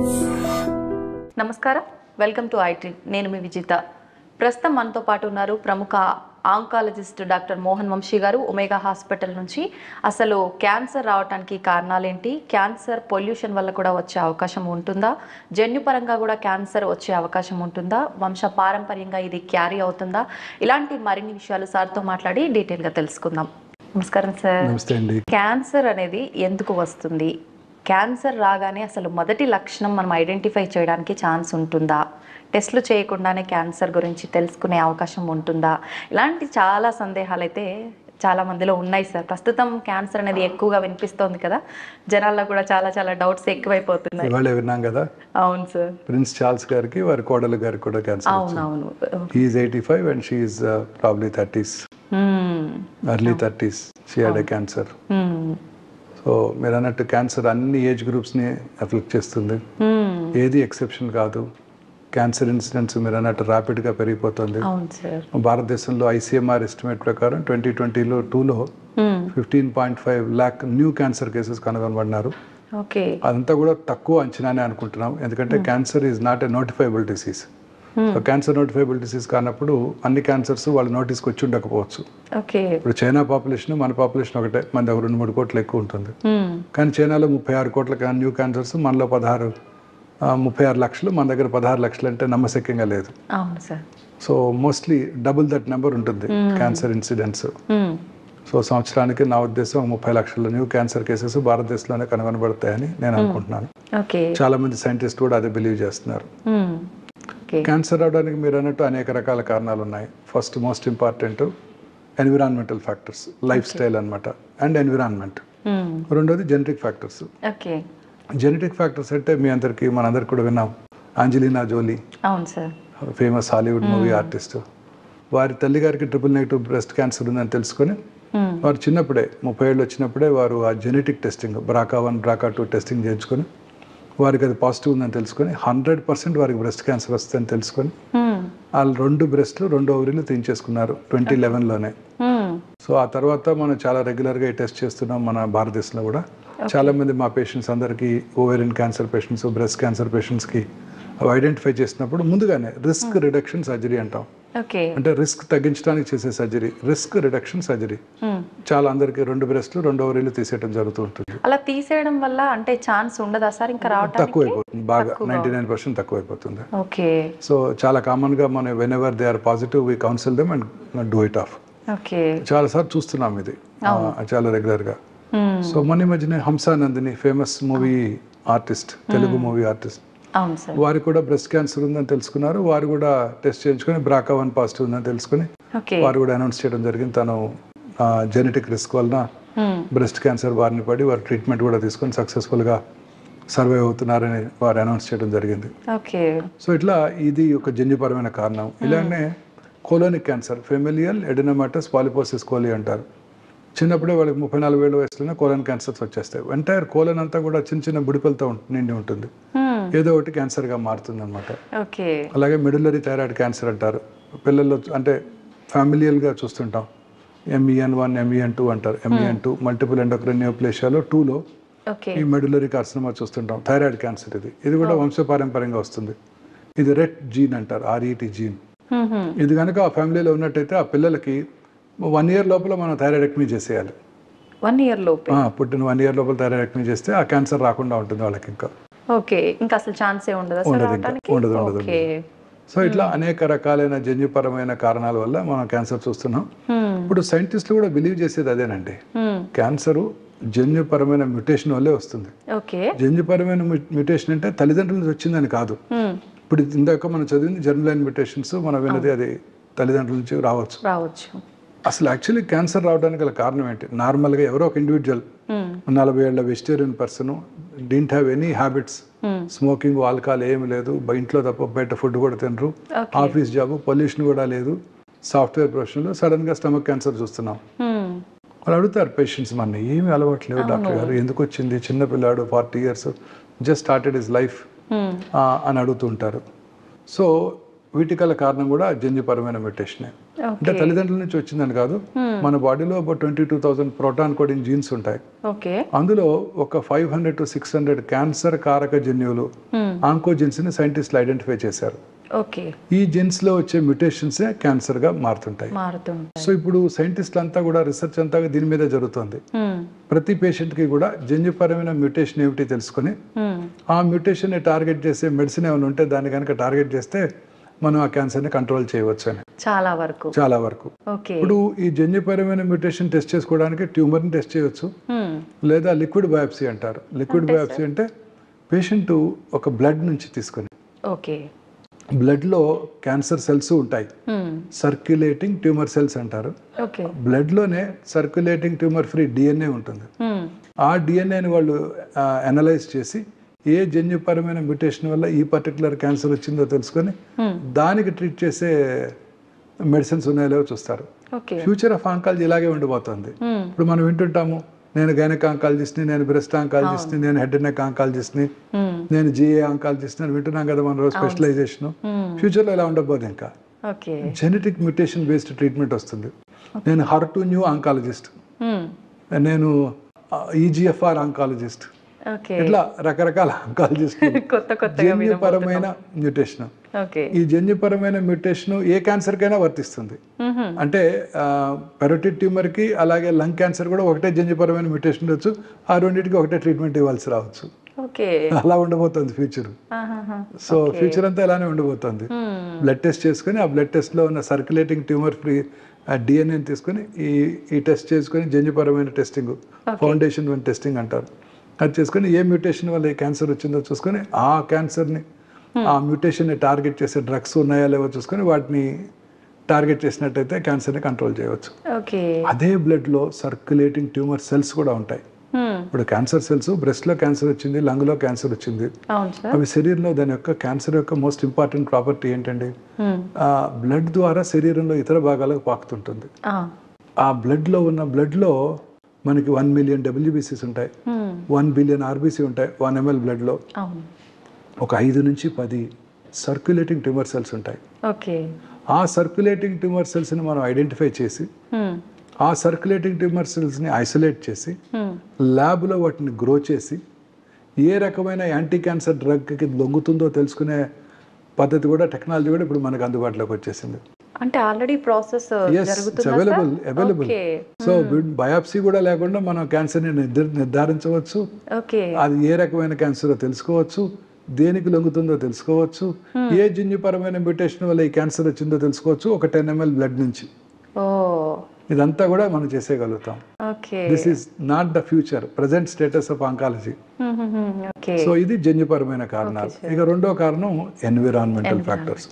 నమస్కారం welcome to IT నేను మీ విజిత ప్రస్తుతం మనతో పాటు ఉన్నారు ప్రముఖ ఆంకాలజిస్ట్ డాక్టర్ మోహన్ వంశీ గారు ఒమేగా హాస్పిటల్ నుంచి అసలు క్యాన్సర్ రావడానికి కారణాలేంటి క్యాన్సర్ పొల్యూషన్ వల్ల కూడా వచ్చే అవకాశం ఉంటుందా జన్యుపరంగా కూడా క్యాన్సర్ వచ్చే అవకాశం ఉంటుందా వంశ పారంపర్యంగా ఇది క్యారీ అవుతుందా ఇలాంటి మరిన్ని విషయాలు సార్తో మాట్లాడి డీటెయిల్గా తెలుసుకుందాం నమస్కారం సార్ నమస్తే అండి క్యాన్సర్ అనేది ఎందుకు వస్తుంది క్యాన్సర్ రాగానే అసలు మొదటి లక్షణం మనం ఐడెంటిఫై చేయడానికి ఛాన్స్ ఉంటుందా టెస్ట్లు చేయకుండానే క్యాన్సర్ గురించి తెలుసుకునే అవకాశం ఉంటుందా ఇలాంటి చాలా సందేహాలు అయితే చాలా మందిలో ఉన్నాయి సార్ ప్రస్తుతం క్యాన్సర్ అనేది ఎక్కువగా వినిపిస్తోంది కదా జనాల్లో కూడా చాలా చాలా డౌట్స్ ఎక్కువైపోతున్నాయి ఇవాళ విన్నాం కదా అవును సార్ ప్రిన్స్ చార్ల్స్ గారికి వారి కోడలు గారికి కూడా క్యాన్సర్ అవునవును is eighty five and she probably thirties Hmm. Early thirties she had a cancer Hmm. So మీరు అన్నట్టు క్యాన్సర్ అన్ని ఏజ్ గ్రూప్స్ని అఫెక్ట్ చేస్తుంది Hmm. ఏది ఎక్సెప్షన్ కాదు క్యాన్సర్ ఇన్సిడెంట్స్ మీరు అన్నట్టు ర్యాపిడ్గా పెరిగిపోతుంది అవును సార్ భారతదేశంలో ఐసీఎంఆర్ ఎస్టిమేట్ ప్రకారం ట్వంటీ ట్వంటీలో టూలో Hmm. Fifteen point five lakh new cancer cases కనుగొనబడినారు ఓకే అదంతా కూడా తక్కువ అంచనానే అనుకుంటున్నాం ఎందుకంటే cancer is not a notifiable disease so cancer notifiable disease కానప్పుడు అన్ని క్యాన్సర్స్ వాళ్ళ నోటీస్కి వచ్చి ఉండకపోవచ్చు ఓకే ఇప్పుడు చైనా పాపులేషన్ మన పాపులేషన్ ఒకటే మన దగ్గర రెండు మూడు కోట్లు ఎక్కువ ఉంటుంది Hmm. కానీ చైనాలో ముప్పై ఆరు కోట్ల క్యా- న్యూ క్యాన్సర్స్ మనలో పదహారు ఆ, ముప్పై ఆరు లక్షలు మన దగ్గర పదహారు లక్షలు అంటే నమ్మశక్యంగా లేదు అవును sir so mostly double that number ఉంటుంది క్యాన్సర్ ఇన్సిడెంట్స్ Hmm. సో సంవత్సరానికి నా ఉద్దేశం ఒక ముప్పై లక్షల న్యూ క్యాన్సర్ కేసెస్ భారతదేశంలోనే కనుగొనబడతాయని నేను అనుకుంటున్నాను ఓకే చాలా మంది సైంటిస్ట్ కూడా అదే బిలీవ్ చేస్తున్నారు Hmm. ఓకే క్యాన్సర్ రావడానికి మీరు అన్నట్టు అనేక రకాల కారణాలు ఉన్నాయి first most important environmental factors lifestyle అనమాట అండ్ ఎన్విరాన్మెంట్ Hmm. రెండోది genetic factors okay genetic factors అంటే మీ అందరికీ మనందరికి కూడా విన్నాం ఆంజలీనా జోలీ అవును sir famous Hollywood movie artist వారి తల్లిగారికి ట్రిపుల్ నెగిటివ్ బ్రెస్ట్ క్యాన్సర్ ఉందని తెలుసుకొని Hmm. వారు చిన్నప్పుడే ముప్పై ఏళ్ళు వచ్చినప్పుడే వారు ఆ genetic testing BRCA one BRCA two testing చేయించుకొని వారికి అది పాజిటివ్ ఉందని తెలుసుకొని హండ్రెడ్ పర్సెంట్ వారికి బ్రెస్ట్ క్యాన్సర్ వస్తుందని తెలుసుకొని Hmm. వాళ్ళు రెండు బ్రెస్ట్లు రెండు ఓవరీలు తీయించేసుకున్నారు ట్వంటీ లెవెన్లోనే Hmm. సో ఆ తర్వాత మనం చాలా రెగ్యులర్గా ఈ టెస్ట్ చేస్తున్నాం మన భారతదేశంలో కూడా చాలా మంది మా పేషెంట్స్ అందరికీ ovarian cancer patients breast cancer పేషెంట్స్కి అవి ఐడెంటిఫై చేసినప్పుడు ముందుగానే రిస్క్ రిడక్షన్ సర్జరీ అంటాం ఓకే అంటే రిస్క్ తగ్గించడానికి చేసే surgery risk reduction surgery Hmm. చాలా అందరికీ రెండు బ్రెస్ట్లు రెండు ఓవరీలు తీసేయడం జరుగుతూ ఉంటుంది అలా తీసేయడం వల్ల అంటే ఛాన్స్ ఉండదా సార్ ఇంకా రావడానికి తక్కువైపోతుంది బాగా నైంటీ నైన్ పర్సెంట్ తక్కువైపోతుంది ఓకే సో చాలా కామన్గా మనం whenever they are positive we counsel them and do it off okay చాలాసార్లు చూస్తున్నాం ఇది ఆ, చాలా రెగ్యులర్గా Hmm. సో మొన్న ఈ మధ్యనే Hamsanandini famous movie artist Telugu movie artist అవును సార్ వారికి కూడా బ్రెస్ట్ క్యాన్సర్ ఉందని తెలుసుకున్నారు వారు కూడా టెస్ట్ చేయించుకొని బ్రాకా వన్ పాజిటివ్ ఉందని తెలుసుకొని ఓకే వారు కూడా అనౌన్స్ చేయడం జరిగింది తను జెనెటిక్ రిస్క్ వలన Hmm. బ్రెస్ట్ క్యాన్సర్ బారిన పడి వారు ట్రీట్మెంట్ కూడా తీసుకొని సక్సెస్ఫుల్గా సర్వైవ్ అవుతున్నారని వారు అనౌన్స్ చేయడం జరిగింది ఓకే సో ఇట్లా ఇది ఒక జన్యుపరమైన కారణం ఇలానే colonic cancer familial adenomatous polyposis coli అంటారు చిన్నప్పుడే వాళ్ళకి ముప్పై నాలుగు ఏళ్ళ వయసులోనే కోలన్ క్యాన్సర్స్ వచ్చేస్తాయి ఎంటైర్ కోలన్ అంతా కూడా చిన్న చిన్న బుడిపలతో ఉం- నిండి ఉంటుంది Hmm. ఏదో ఒకటి క్యాన్సర్గా మారుతుంది అనమాట ఓకే అలాగే మెడులరీ థైరాయిడ్ క్యాన్సర్ అంటారు పిల్లల్లో అంటే ఫ్యామిలియల్గా చూస్తుంటాం ఎంఈఎన్ వన్ ఎంఈఎన్ టూ అంటారు ఎంఈఎన్ టూ మల్టిపుల్ ఎండోక్రైన్ న్యూప్లేషియాలో టూలో ఓకే ఈ మెడులరీ కార్సినమా చూస్తుంటాం థైరాయిడ్ క్యాన్సర్ ఇది ఇది కూడా వంశపారంపర్యంగా వస్తుంది ఇది రెట్ జీన్ అంటారు ఆర్ఈటి జీన్ Hmm. Hmm. ఇది కనుక ఆ ఫ్యామిలీలో ఉన్నట్టయితే ఆ పిల్లలకి వన్ ఇయర్ లోపల మనం థైరాయిడెక్టమీ చేసేయాలి వన్ ఇయర్ లోపే ఆ, పుట్టిన వన్ ఇయర్ లోపల థైరాయిడెక్టమీ చేస్తే ఆ క్యాన్సర్ రాకుండా ఉంటుంది వాళ్ళకి ఇంకా ఓకే ఇంకా అసలు ఛాన్సే ఉండదా సార్ ఉండదు ఇంకా. రావడానికి ఉండదు, ఉండదు, ఓకే సో ఇట్లా అనేక రకాలైన జన్యుపరమైన కారణాల వల్ల మనం క్యాన్సర్ చూస్తున్నాం Hmm. ఇప్పుడు సైంటిస్టులు కూడా బిలీవ్ చేసేది అదేనండి Hmm. క్యాన్సరు జన్యుపరమైన మ్యుటేషన్ వల్లే వస్తుంది ఓకే జన్యుపరమైన మ్యుటేషన్ అంటే తల్లిదండ్రుల నుంచి వచ్చిందని కాదు Hmm. ఇప్పుడు ఇందాక మనం చదివింది జర్నలైన్ మ్యుటేషన్స్ మనం విన్నది అది తల్లిదండ్రుల నుంచి రావచ్చు రావచ్చు అసలు యాక్చువల్లీ క్యాన్సర్ రావడానికి గల కారణం ఏంటి నార్మల్గా ఎవరో ఒక ఇండివిజువల్ Hmm. నలభై ఏళ్ళ vegetarian person didn't have any habits Hmm. Smoking alcohol ఏమి లేదు బ- ఇంట్లో తప్ప బయట ఫుడ్ కూడా తినరు Okay. ఆఫీస్ జాబ్ పొల్యూషన్ కూడా లేదు సాఫ్ట్వేర్ ప్రొఫెషన్లో సడన్గా స్టమక్ క్యాన్సర్ చూస్తున్నాం Hmm. వాళ్ళు అడుగుతారు పేషెంట్స్ మన ఏమి అలవాట్లేవు డాక్టర్ గారు ఎందుకు వచ్చింది చిన్న పిల్లాడు forty years just started his life Hmm. అని అడుగుతుంటారు సో వీటికల కారణం కూడా జన్యుపరమైన మ్యూటేషనే అంటే ఓకే తల్లిదండ్రుల నుంచి వచ్చిందని కాదు మన బాడీలో ఒక twenty two thousand protein coding genes ఉంటాయి ఓకే అందులో ఒక five hundred to six hundred cancer కారక జన్యువులు ఆంకోజిన్స్ ని సైంటిస్టులు ఐడెంటిఫై చేశారు ఓకే ఈ జీన్స్ లో వచ్చే మ్యూటేషన్సే క్యాన్సర్ గా మారుతుంటాయి మారుతుంటాయి సో ఇప్పుడు సైంటిస్టులు అంతా కూడా రీసెర్చ్ అంతా దీని మీదే జరుగుతుంది మ్మ్. ప్రతి పేషెంట్ కి కూడా జన్యుపరమైన మ్యూటేషన్ ఏమిటి తెలుసుకొని మ్మ్. ఆ మ్యూటేషన్ టార్గెట్ చేసే మెడిసిన్ ఏమైనా ఉంటే దాన్ని కనుక టార్గెట్ చేస్తే మనం ఆ క్యాన్సర్ని కంట్రోల్ చేయవచ్చు అని చాలా వరకు చాలా వరకు ఓకే ఇప్పుడు ఈ జన్యుపరమైన మ్యూటేషన్ టెస్ట్ చేసుకోవడానికి ట్యూమర్ని టెస్ట్ చేయొచ్చు మ్మ్. లేదా లిక్విడ్ బయాప్సీ అంటారు లిక్విడ్ బయాప్సీ అంటే పేషెంట్ ఒక బ్లడ్ నుంచి తీసుకొని ఓకే బ్లడ్లో క్యాన్సర్ సెల్స్ ఉంటాయి మ్మ్. సర్క్యులేటింగ్ ట్యూమర్ సెల్స్ అంటారు ఓకే బ్లడ్లోనే సర్క్యులేటింగ్ ట్యూమర్ ఫ్రీ డిఎన్ఏ ఉంటుంది మ్మ్. ఆ డిఎన్ఏని వాళ్ళు అనలైజ్ చేసి ఏ జన్యుపరమైన మ్యూటేషన్ వల్ల ఈ పర్టికులర్ క్యాన్సర్ వచ్చిందో తెలుసుకొని మ్మ్. దానికి ట్రీట్ చేసే మెడిసిన్స్ ఉన్నాయో లేవో చూస్తారు ఓకే ఫ్యూచర్ ఆఫ్ ఆంకాలజీ ఇలాగే ఉండిపోతుంది మ్మ్. ఇప్పుడు మనం వింటుంటాము నేను గైనక్ ఆంకాలజిస్ట్ని నేను బ్రెస్ట్ ఆంకాలజిస్ట్ని నేను హెడ్ నెక్ ఆంకాలజిస్ట్ని మ్మ్. నేను జిఏ ఆంకాలజిస్ట్ని అని వింటున్నాం కదా మన రోజు స్పెషలైజేషన్ మ్మ్. ఫ్యూచర్లో ఇలా ఉండబోదు ఇంకా okay genetic mutation based treatment వస్తుంది నేను హర్ టు న్యూ ఆంకాలజిస్ట్ మ్మ్. నేను ఈజిఎఫ్ఆర్ ఆంకాలజిస్ట్ ఓకే ఇట్లా రకరకాల ఆంకాలజిస్ట్ కొత్త కొత్తగా జన్యుపరమైన మ్యూటేషన్ ఓకే ఈ జన్యుపరమైన మ్యూటేషన్ ఏ క్యాన్సర్కైనా వర్తిస్తుంది మ్మ్. అంటే పెరోటిడ్ ట్యూమర్కి అలాగే లంగ్ క్యాన్సర్ కూడా ఒకటే జన్యుపరమైన మ్యూటేషన్ ఉండొచ్చు ఆ రెండింటికి ఒకటే ట్రీట్మెంట్ ఇవ్వాల్సి రావచ్చు ఓకే అలా ఉండబోతుంది ఫ్యూచర్ ఆహాహా. సో ఫ్యూచర్ అంతా ఇలానే ఉండబోతుంది మ్మ్. బ్లడ్ టెస్ట్ చేసుకొని ఆ బ్లడ్ టెస్ట్లో ఉన్న సర్క్యులేటింగ్ ట్యూమర్ ఫ్రీ డిఎన్ఏని తీసుకొని ఈ ఈ టెస్ట్ చేసుకొని జన్యుపరమైన టెస్టింగ్ ఫౌండేషన్ వన్ టెస్టింగ్ అంటారు అది చేసుకొని ఏ మ్యూటేషన్ వల్ల ఏ క్యాన్సర్ వచ్చిందో చూసుకొని ఆ క్యాన్సర్ని ఆ మ్యూటేషన్ని టార్గెట్ చేసే డ్రగ్స్ ఉన్నాయా లేవో చూసుకొని వాటిని టార్గెట్ చేసినట్టయితే క్యాన్సర్ని కంట్రోల్ చేయవచ్చు ఓకే అదే బ్లడ్లో సర్క్యులేటింగ్ ట్యూమర్ సెల్స్ కూడా ఉంటాయి మ్మ్. ఇప్పుడు క్యాన్సర్ సెల్స్ బ్రెస్ట్లో క్యాన్సర్ వచ్చింది లంగ్లో క్యాన్సర్ వచ్చింది అవును సార్ అవి శరీరంలో దాని యొక్క క్యాన్సర్ యొక్క మోస్ట్ ఇంపార్టెంట్ ప్రాపర్టీ ఏంటండి మ్మ్. ఆ బ్లడ్ ద్వారా శరీరంలో ఇతర భాగాలకు పాకుతుంటుంది ఆ. ఆ బ్లడ్లో ఉన్న బ్లడ్లో మనకి వన్ మిలియన్ డబ్ల్యూబీసీస్ ఉంటాయి మ్మ్. వన్ బిలియన్ ఆర్బీసీ ఉంటాయి వన్ ఎంఎల్ బ్లడ్లో అవును ఒక ఐదు నుంచి పది సర్క్యులేటింగ్ ట్యూమర్ సెల్స్ ఉంటాయి ఓకే ఆ సర్క్యులేటింగ్ ట్యూమర్ సెల్స్ని మనం ఐడెంటిఫై చేసి మ్మ్. ఆ సర్క్యులేటింగ్ ట్యూమర్ సెల్స్ని ఐసోలేట్ చేసి మ్మ్. ల్యాబ్లో వాటిని గ్రో చేసి ఏ రకమైన యాంటీ క్యాన్సర్ డ్రగ్కి లొంగుతుందో తెలుసుకునే పద్ధతి కూడా టెక్నాలజీ కూడా ఇప్పుడు మనకు అందుబాటులోకి వచ్చేసింది అంటే ఆల్రెడీ ప్రాసెస్ ఎస్ జరుగుతుందా available available okay so biopsy కూడా లేకుండా మనం క్యాన్సర్ని నిర్ధ- నిర్ధారించవచ్చు ఓకే అది ఏ రకమైన క్యాన్సర్ తెలుసుకోవచ్చు దేనికి లొంగుతుందో తెలుసుకోవచ్చు ఏ జన్యుపరమైన మ్యూటేషన్ వల్ల ఈ క్యాన్సర్ వచ్చిందో తెలుసుకోవచ్చు ఒక టెన్ ఎంఎల్ బ్లడ్ నుంచి ఓ ఇదంతా కూడా మనం చేసేయగలుగుతాం okay this is not the future present status of oncology మ్మ్, మ్మ్, మ్మ్. ఓకే సో ఇది జన్యుపరమైన కారణాలు ఇక రెండో కారణం ఎన్విరాన్మెంటల్ ఫ్యాక్టర్స్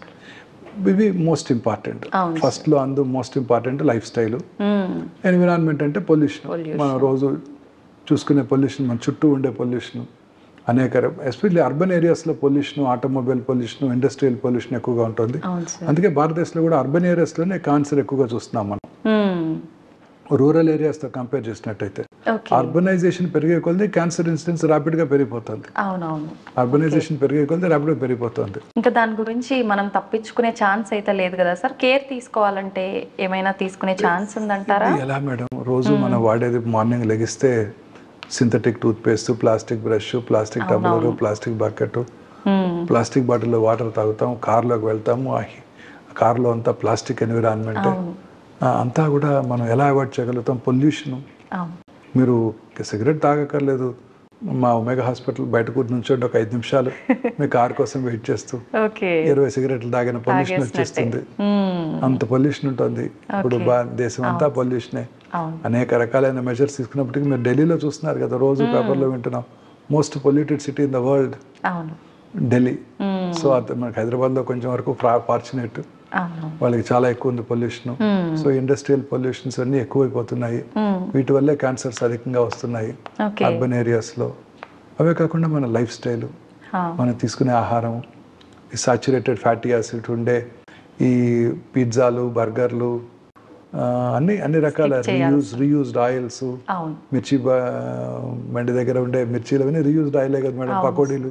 ఇవి మోస్ట్ ఇంపార్టెంట్ అవును ఫస్ట్ లో అందు మోస్ట్ ఇంపార్టెంట్ లైఫ్ స్టైల్ మ్మ్. ఎన్విరాన్మెంట్ అంటే పొల్యూషన్ Pollution. మనం రోజు చూసుకునే పొల్యూషన్ మన చుట్టూ ఉండే పొల్యూషన్ అనేక ఎస్పెషల్లీ అర్బన్ ఏరియాస్లో pollution automobile pollution industrial pollution ఎక్కువగా ఉంటుంది అవును సార్ అందుకే భారతదేశంలో కూడా అర్బన్ ఏరియాస్లోనే క్యాన్సర్ ఎక్కువగా చూస్తున్నాం మనం మ్మ్. రూరల్ ఏరియాస్తో కంపేర్ చేసినట్టయితే ఓకే అర్బనైజేషన్ పెరిగే కొలది క్యాన్సర్ ఇన్సిడెన్స్ ర్యాపిడ్గా పెరిగిపోతుంది అవునవును అర్బనైజేషన్ పెరిగే కొలది ర్యాపిడ్గా పెరిగిపోతుంది ఇంకా దాని గురించి మనం తప్పించుకునే ఛాన్స్ అయితే లేదు కదా సార్ కేర్ తీసుకోవాలంటే ఏమైనా తీసుకునే ఛాన్స్ ఉందంటారా ఎలా మేడం రోజు మనం వాడేది మార్నింగ్ లెగిస్తే synthetic toothpaste plastic brush plastic tumbler plastic bucket మ్మ్. ప్లాస్టిక్ బాటిల్లో వాటర్ తాగుతాం కార్లోకి వెళ్తాము ఆ హి- కార్లో అంతా ప్లాస్టిక్ ఎన్విరాన్మెంట్ అవును అంతా కూడా మనం ఎలా అవాయిడ్ చేయగలుగుతాం పొల్యూషన్ అవును మీరు సిగరెట్ తాగక్కర్లేదు మా ఒమేగా హాస్పిటల్ బయట కూర్చొని నుంచోండి ఒక ఐదు నిమిషాలు మీ కార్ కోసం వెయిట్ చేస్తూ ఓకే ఇరవై సిగరెట్లు తాగిన పొల్యూషన్ వచ్చేస్తుంది మ్మ్. అంత పొల్యూషన్ ఉంటుంది ఇప్పుడు బా దేశం అంతా పొల్యూషనే అవును అనేక రకాలైన మెజర్స్ తీసుకున్నప్పటికీ మీరు ఢిల్లీలో చూస్తున్నారు కదా రోజు పేపర్లో వింటున్నాం most polluted city in the world అవును ఢిల్లీ మ్మ్. సో అది మనకి హైదరాబాద్లో కొంచెం వరకు ఫార్చునేట్ అవును వాళ్ళకి చాలా ఎక్కువ ఉంది పొల్యూషన్ మ్మ్. సో ఇండస్ట్రియల్ పొల్యూషన్స్ అన్నీ ఎక్కువైపోతున్నాయి మ్మ్. వీటి వల్లే క్యాన్సర్స్ అధికంగా వస్తున్నాయి ఓకే అర్బన్ ఏరియాస్లో అవే కాకుండా మన లైఫ్ స్టైల్ ఆ. మనం తీసుకునే ఆహారం ఈ సాచురేటెడ్ ఫ్యాటీ యాసిడ్ ఉండే ఈ పిజ్జాలు బర్గర్లు ఆ, అన్ని అన్ని రకాల రీయూజ్ రీయూజ్డ్ ఆయిల్స్ అవును మిర్చి బ- బండి దగ్గర ఉండే మిర్చీలు అవన్నీ రీయూజ్డ్ ఆయిలే కదా మేడం పకోడీలు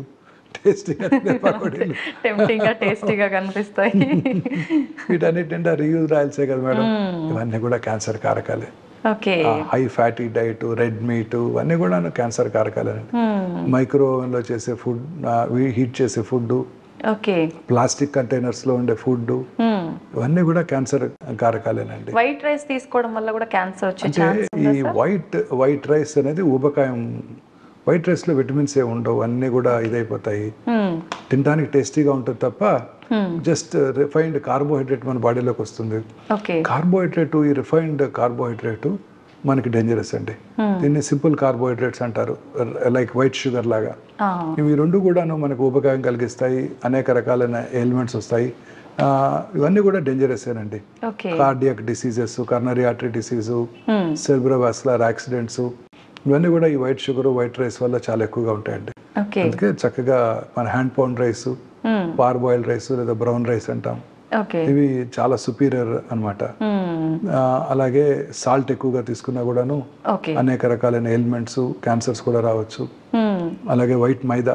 టేస్టీగా తినే పకోడీలు టెంప్టింగ్ గా టేస్టీగా కనిపిస్తాయి వీటన్నిటి నిండా రీయూజ్ ఆయిల్సే కదా మేడం ఇవన్నీ కూడా క్యాన్సర్ కారకాలే okay high fatty diet red meat ఇవన్నీ కూడా క్యాన్సర్ కారకాలేనండి మైక్రో ఓవెన్లో చేసే ఫుడ్ హీట్ చేసే ఫుడ్ ఓకే ప్లాస్టిక్ కంటైనర్స్లో ఉండే ఫుడ్ ఇవన్నీ కూడా క్యాన్సర్ కారకాలేనండి వైట్ రైస్ తీసుకోవడం వల్ల కూడా క్యాన్సర్ వచ్చే అంటే ఛాన్స్ ఈ వైట్ వైట్ రైస్ అనేది ఊబకాయం వైట్ రైస్లో విటమిన్స్ ఏ ఉండవు అన్నీ కూడా ఇదైపోతాయి తినడానికి టేస్టీగా ఉంటుంది తప్ప జస్ట్ రిఫైన్డ్ కార్బోహైడ్రేట్ మన బాడీలోకి వస్తుంది ఓకే కార్బోహైడ్రేట్ ఈ రిఫైన్డ్ కార్బోహైడ్రేట్ మనకి డేంజరస్ అండి దీన్ని సింపుల్ కార్బోహైడ్రేట్స్ అంటారు లైక్ వైట్ షుగర్ లాగా ఇవి రెండు కూడాను మనకు ఉపకారం కలిగిస్తాయి అనేక రకాలైన ఎలిమెంట్స్ వస్తాయి ఆ, ఇవన్నీ కూడా డేంజరస్ అండి okay cardiac diseases coronary artery disease cerebrovascular accidents ఇవన్నీ కూడా ఈ వైట్ షుగర్ వైట్ రైస్ వల్ల చాలా ఎక్కువగా ఉంటాయండి ఓకే అందుకే చక్కగా మన hand pound rice parboiled rice లేదా బ్రౌన్ రైస్ అంటాం ఓకే ఇవి చాలా సుపీరియర్ అన్నమాట ఆ, అలాగే సాల్ట్ ఎక్కువగా తీసుకున్నా కూడాను ఓకే అనేక రకాలైన ఎలిమెంట్స్ క్యాన్సర్స్ కూడా రావచ్చు అలాగే వైట్ మైదా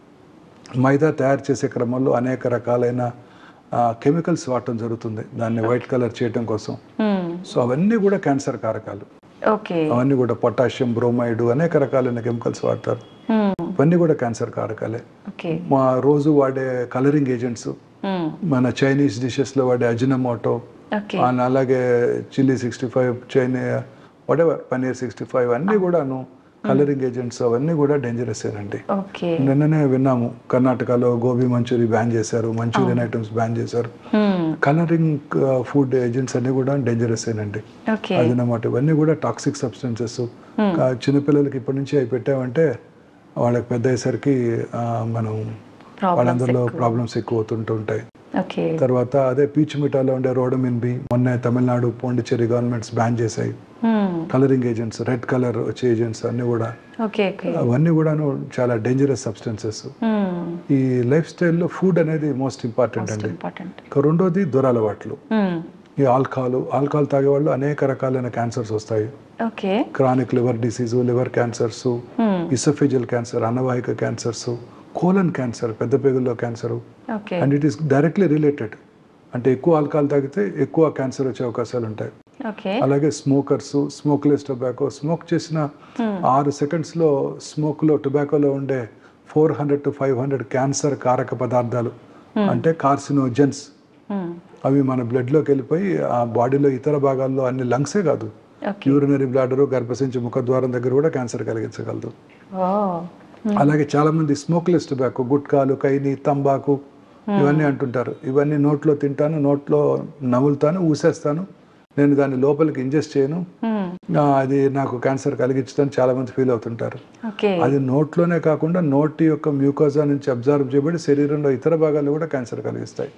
మైదా తయారు చేసే క్రమంలో అనేక రకాలైన కెమికల్స్ వాడటం జరుగుతుంది దాన్ని వైట్ కలర్ చేయటం కోసం సో అవన్నీ కూడా క్యాన్సర్ కారకాలు ఓకే అవన్నీ కూడా పొటాషియం బ్రోమైడ్ అనేక రకాలైన కెమికల్స్ వాడతారు ఇవన్నీ కూడా క్యాన్సర్ కారకాలే ఓకే మా రోజు వాడే కలరింగ్ ఏజెంట్స్ మన చైనీస్ డిషెస్లో వాడే అజినమోటో ఓకే అండ్ అలాగే chilli sixty five Chinese whatever paneer sixty five అన్నీ కూడాను కలరింగ్ ఏజెంట్స్ అవన్నీ కూడా డేంజరస్ ఏనండి ఓకే నిన్ననే విన్నాము కర్ణాటకలో గోబీ మంచూరి బ్యాన్ చేశారు మంచూరియన్ ఐటమ్స్ బ్యాన్ చేశారు కలరింగ్ ఫుడ్ ఏజెంట్స్ అన్ని కూడా డేంజరస్ ఏనండి ఓకే అదనమాట ఇవన్నీ కూడా టాక్సిక్ సబ్స్టెన్సెస్ చిన్నపిల్లలకి ఇప్పటి నుంచి అవి పెట్టామంటే వాళ్ళకి పెద్ద అయ్యేసరికి ఆ, మనం వాళ్ళందరిలో ప్రాబ్లమ్స్ ఎక్కువ అవుతుంటూ ఉంటాయి ఓకే తర్వాత అదే పీచ్ మిఠాలో ఉండే రోడమిన్ బి మొన్న తమిళనాడు పాండిచ్చేరి గవర్నమెంట్స్ బ్యాన్ చేశాయి కలరింగ్ ఏజెంట్స్ రెడ్ కలర్ వచ్చే ఏజెంట్స్ అన్ని కూడా ఓకే ఓకే అవన్నీ కూడాను చాలా డేంజరస్ సబ్స్టెన్సెస్ ఈ లైఫ్ స్టైల్లో ఫుడ్ అనేది మోస్ట్ ఇంపార్టెంట్ అండి ఇంపార్టెంట్ ఇక రెండోది దురలవాట్లు ఈ ఆల్కహాల్ ఆల్కహాల్ తాగే వాళ్ళు అనేక రకాలైన క్యాన్సర్స్ వస్తాయి okay chronic liver disease liver cancers oesophageal cancer అన్నవాహిక క్యాన్సర్స్ కోలన్ క్యాన్సర్ పెద్ద పేగుల్లో cancer okay and it is directly related అంటే ఎక్కువ ఆల్కహాల్ తాగితే ఎక్కువ క్యాన్సర్ వచ్చే అవకాశాలు ఉంటాయి ఓకే అలాగే స్మోకర్స్ స్మోక్లెస్ టొబాకో స్మోక్ చేసిన ఆరు సెకండ్స్లో స్మోక్లో టొబాకోలో ఉండే four hundred to five hundred cancer కారక పదార్థాలు అంటే కార్సినోజెన్స్ అవి మన బ్లడ్లోకి వెళ్ళిపోయి ఆ బాడీలో ఇతర భాగాల్లో అన్ని లంగ్సే కాదు ఓకే యూరినరీ బ్లాడరు గర్భసించి ముఖద్వారం దగ్గర కూడా క్యాన్సర్ కలిగించగలదు ఓ అలాగే చాలా మంది స్మోక్లెస్ టొబాకో గుట్కాలు కైని తంబాకు ఇవన్నీ అంటుంటారు ఇవన్నీ నోట్లో తింటాను నోట్లో నములుతాను ఊసేస్తాను నేను దాన్ని లోపలికి ఇంజెస్ట్ చేయను ఆ, అది నాకు క్యాన్సర్ కలిగించదని చాలా మంది ఫీల్ అవుతుంటారు ఓకే అది నోట్లోనే కాకుండా నోటి యొక్క మ్యూకోజా నుంచి అబ్జర్వ్ చేయబడి శరీరంలో ఇతర భాగాలు కూడా క్యాన్సర్ కలిగిస్తాయి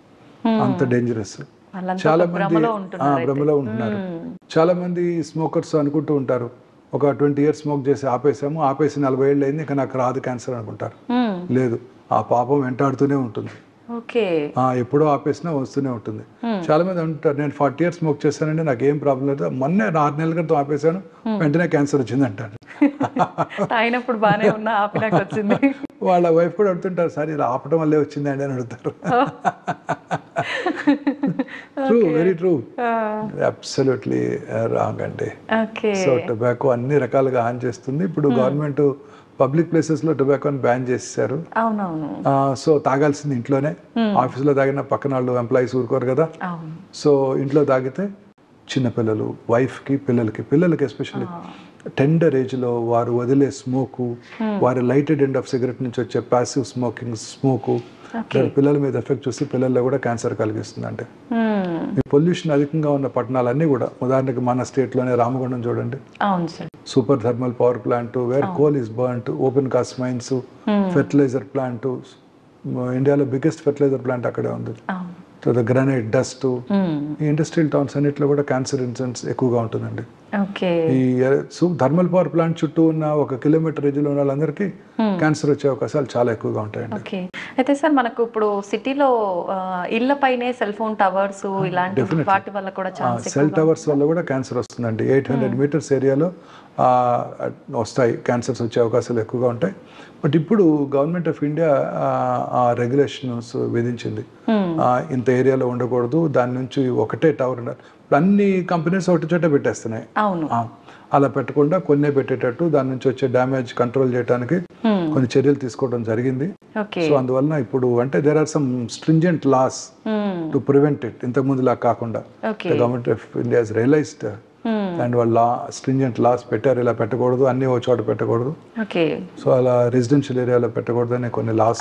అంత డేంజరస్ వాళ్ళంతా చాలా ఒక మంది భ్రమలో ఆ, ఉంటున్నారు అయితే. భ్రమలో ఉంటున్నారు చాలా మంది స్మోకర్స్ అనుకుంటూ ఉంటారు ఒక ట్వంటీ ఇయర్స్ స్మోక్ చేసి ఆపేసాము ఆపేసి నలభై ఏళ్ళు అయింది ఇంకా నాకు రాదు క్యాన్సర్ అనుకుంటారు మ్మ్. లేదు ఆ పాపం వెంటాడుతూనే ఉంటుంది ఓకే ఆ ఎప్పుడో ఆపేసినా వస్తూనే ఉంటుంది చాలా మంది అంటారు నేను ఫార్టీ ఇయర్స్ స్మోక్ చేశానండి నాకు ఏం ప్రాబ్లం లేదు మొన్నే ఆరు నెలల క్రితం ఆపేశాను వెంటనే క్యాన్సర్ వచ్చింది అంటారు తాగినప్పుడు బానే ఉన్నా ఆపినాక వచ్చింది వాళ్ళ వైఫ్ కూడా అడుగుతుంటారు సార్ ఇలా ఆపడం వల్లే వచ్చిందండి అని అడుగుతారు true very true absolutely wrong అండి ఓకే సో టొబాకో అన్ని రకాలుగా హాని చేస్తుంది ఇప్పుడు గవర్నమెంట్ పబ్లిక్ ప్లేసెస్ లో టొబాకోని బ్యాన్ చేసేసారు అవునవును సో తాగాల్సింది ఇంట్లోనే ఆఫీస్లో తాగిన పక్కన వాళ్ళు ఎంప్లాయీస్ ఊరుకోరు కదా అవును సో ఇంట్లో తాగితే చిన్నపిల్లలు వైఫ్కి పిల్లలకి పిల్లలకి ఎస్పెషల్లీ టెండర్ ఏజ్లో వారు వదిలే స్మోకు వారి లైటెడ్ ఎండ్ ఆఫ్ సిగరెట్ నుంచి వచ్చే ప్యాసివ్ స్మోకింగ్ స్మోకు పిల్లల మీద ఎఫెక్ట్ చూసి పిల్లల్లో కూడా క్యాన్సర్ కలిగిస్తుంది అంటే మ్మ్. ఈ పొల్యూషన్ అధికంగా ఉన్న పట్టణాలన్నీ కూడా ఉదాహరణకి మన స్టేట్లోనే రామగుండం చూడండి అవును sir super thermal power plant where coal is burnt open cast mines fertiliser plant ఇండియాలో బిగ్గెస్ట్ ఫెర్టిలైజర్ ప్లాంట్ అక్కడే ఉంది అవును తర్వాత గ్రానైట్ డస్ట్ మ్మ్. ఈ ఇండస్ట్రియల్ టౌన్స్ అన్నిట్లో కూడా క్యాన్సర్ ఇన్సిడెంట్స్ ఎక్కువగా ఉంటుందండి ఓకే ఈ థర్మల్ పవర్ ప్లాంట్ చుట్టూ ఉన్న ఒక కిలోమీటర్ రేంజ్లో ఉన్న వాళ్ళందరికీ క్యాన్సర్ వచ్చే అవకాశాలు చాలా ఎక్కువగా ఉంటాయండి ఓకే అయితే సార్ మనకు ఇప్పుడు సిటీలో ఇళ్ల పైనే సెల్ ఫోన్ టవర్స్ ఇలాంటి definitely. వాటి వల్ల కూడా ఛాన్స్ సెల్ టవర్స్ వల్ల కూడా క్యాన్సర్ వస్తుందండి ఎయిట్ హండ్రెడ్ మీటర్స్ ఏరియాలో ఆ, వస్తాయి క్యాన్సర్స్ వచ్చే అవకాశాలు ఎక్కువగా ఉంటాయి బట్ ఇప్పుడు గవర్నమెంట్ ఆఫ్ ఇండియా ఆ రెగ్యులేషన్స్ విధించింది ఆ, ఇంత ఏరియాలో ఉండకూడదు దాని నుంచి ఒకటే టవర్ ఉండాలి ఇప్పుడు అన్ని కంపెనీస్ ఒకటి చోట పెట్టేస్తున్నాయి అవును ఆ, అలా పెట్టకుండా కొన్నే పెట్టేటట్టు దాని నుంచి వచ్చే డ్యామేజ్ కంట్రోల్ చేయడానికి Hmm. కొన్ని చర్యలు తీసుకోవడం జరిగింది ఓకే సో అందువలన ఇప్పుడు అంటే there are some stringent laws to prevent it ఇంతకు ముందు లా కాకుండా okay government of India realised and వాళ్ళు లా స్ట్రింజెంట్ లాస్ పెట్టారు ఇలా పెట్టకూడదు అన్ని ఒక చోట పెట్టకూడదు ఓకే సో అలా రెసిడెన్షియల్ ఏరియాలో పెట్టకూడదు అని కొన్ని లాస్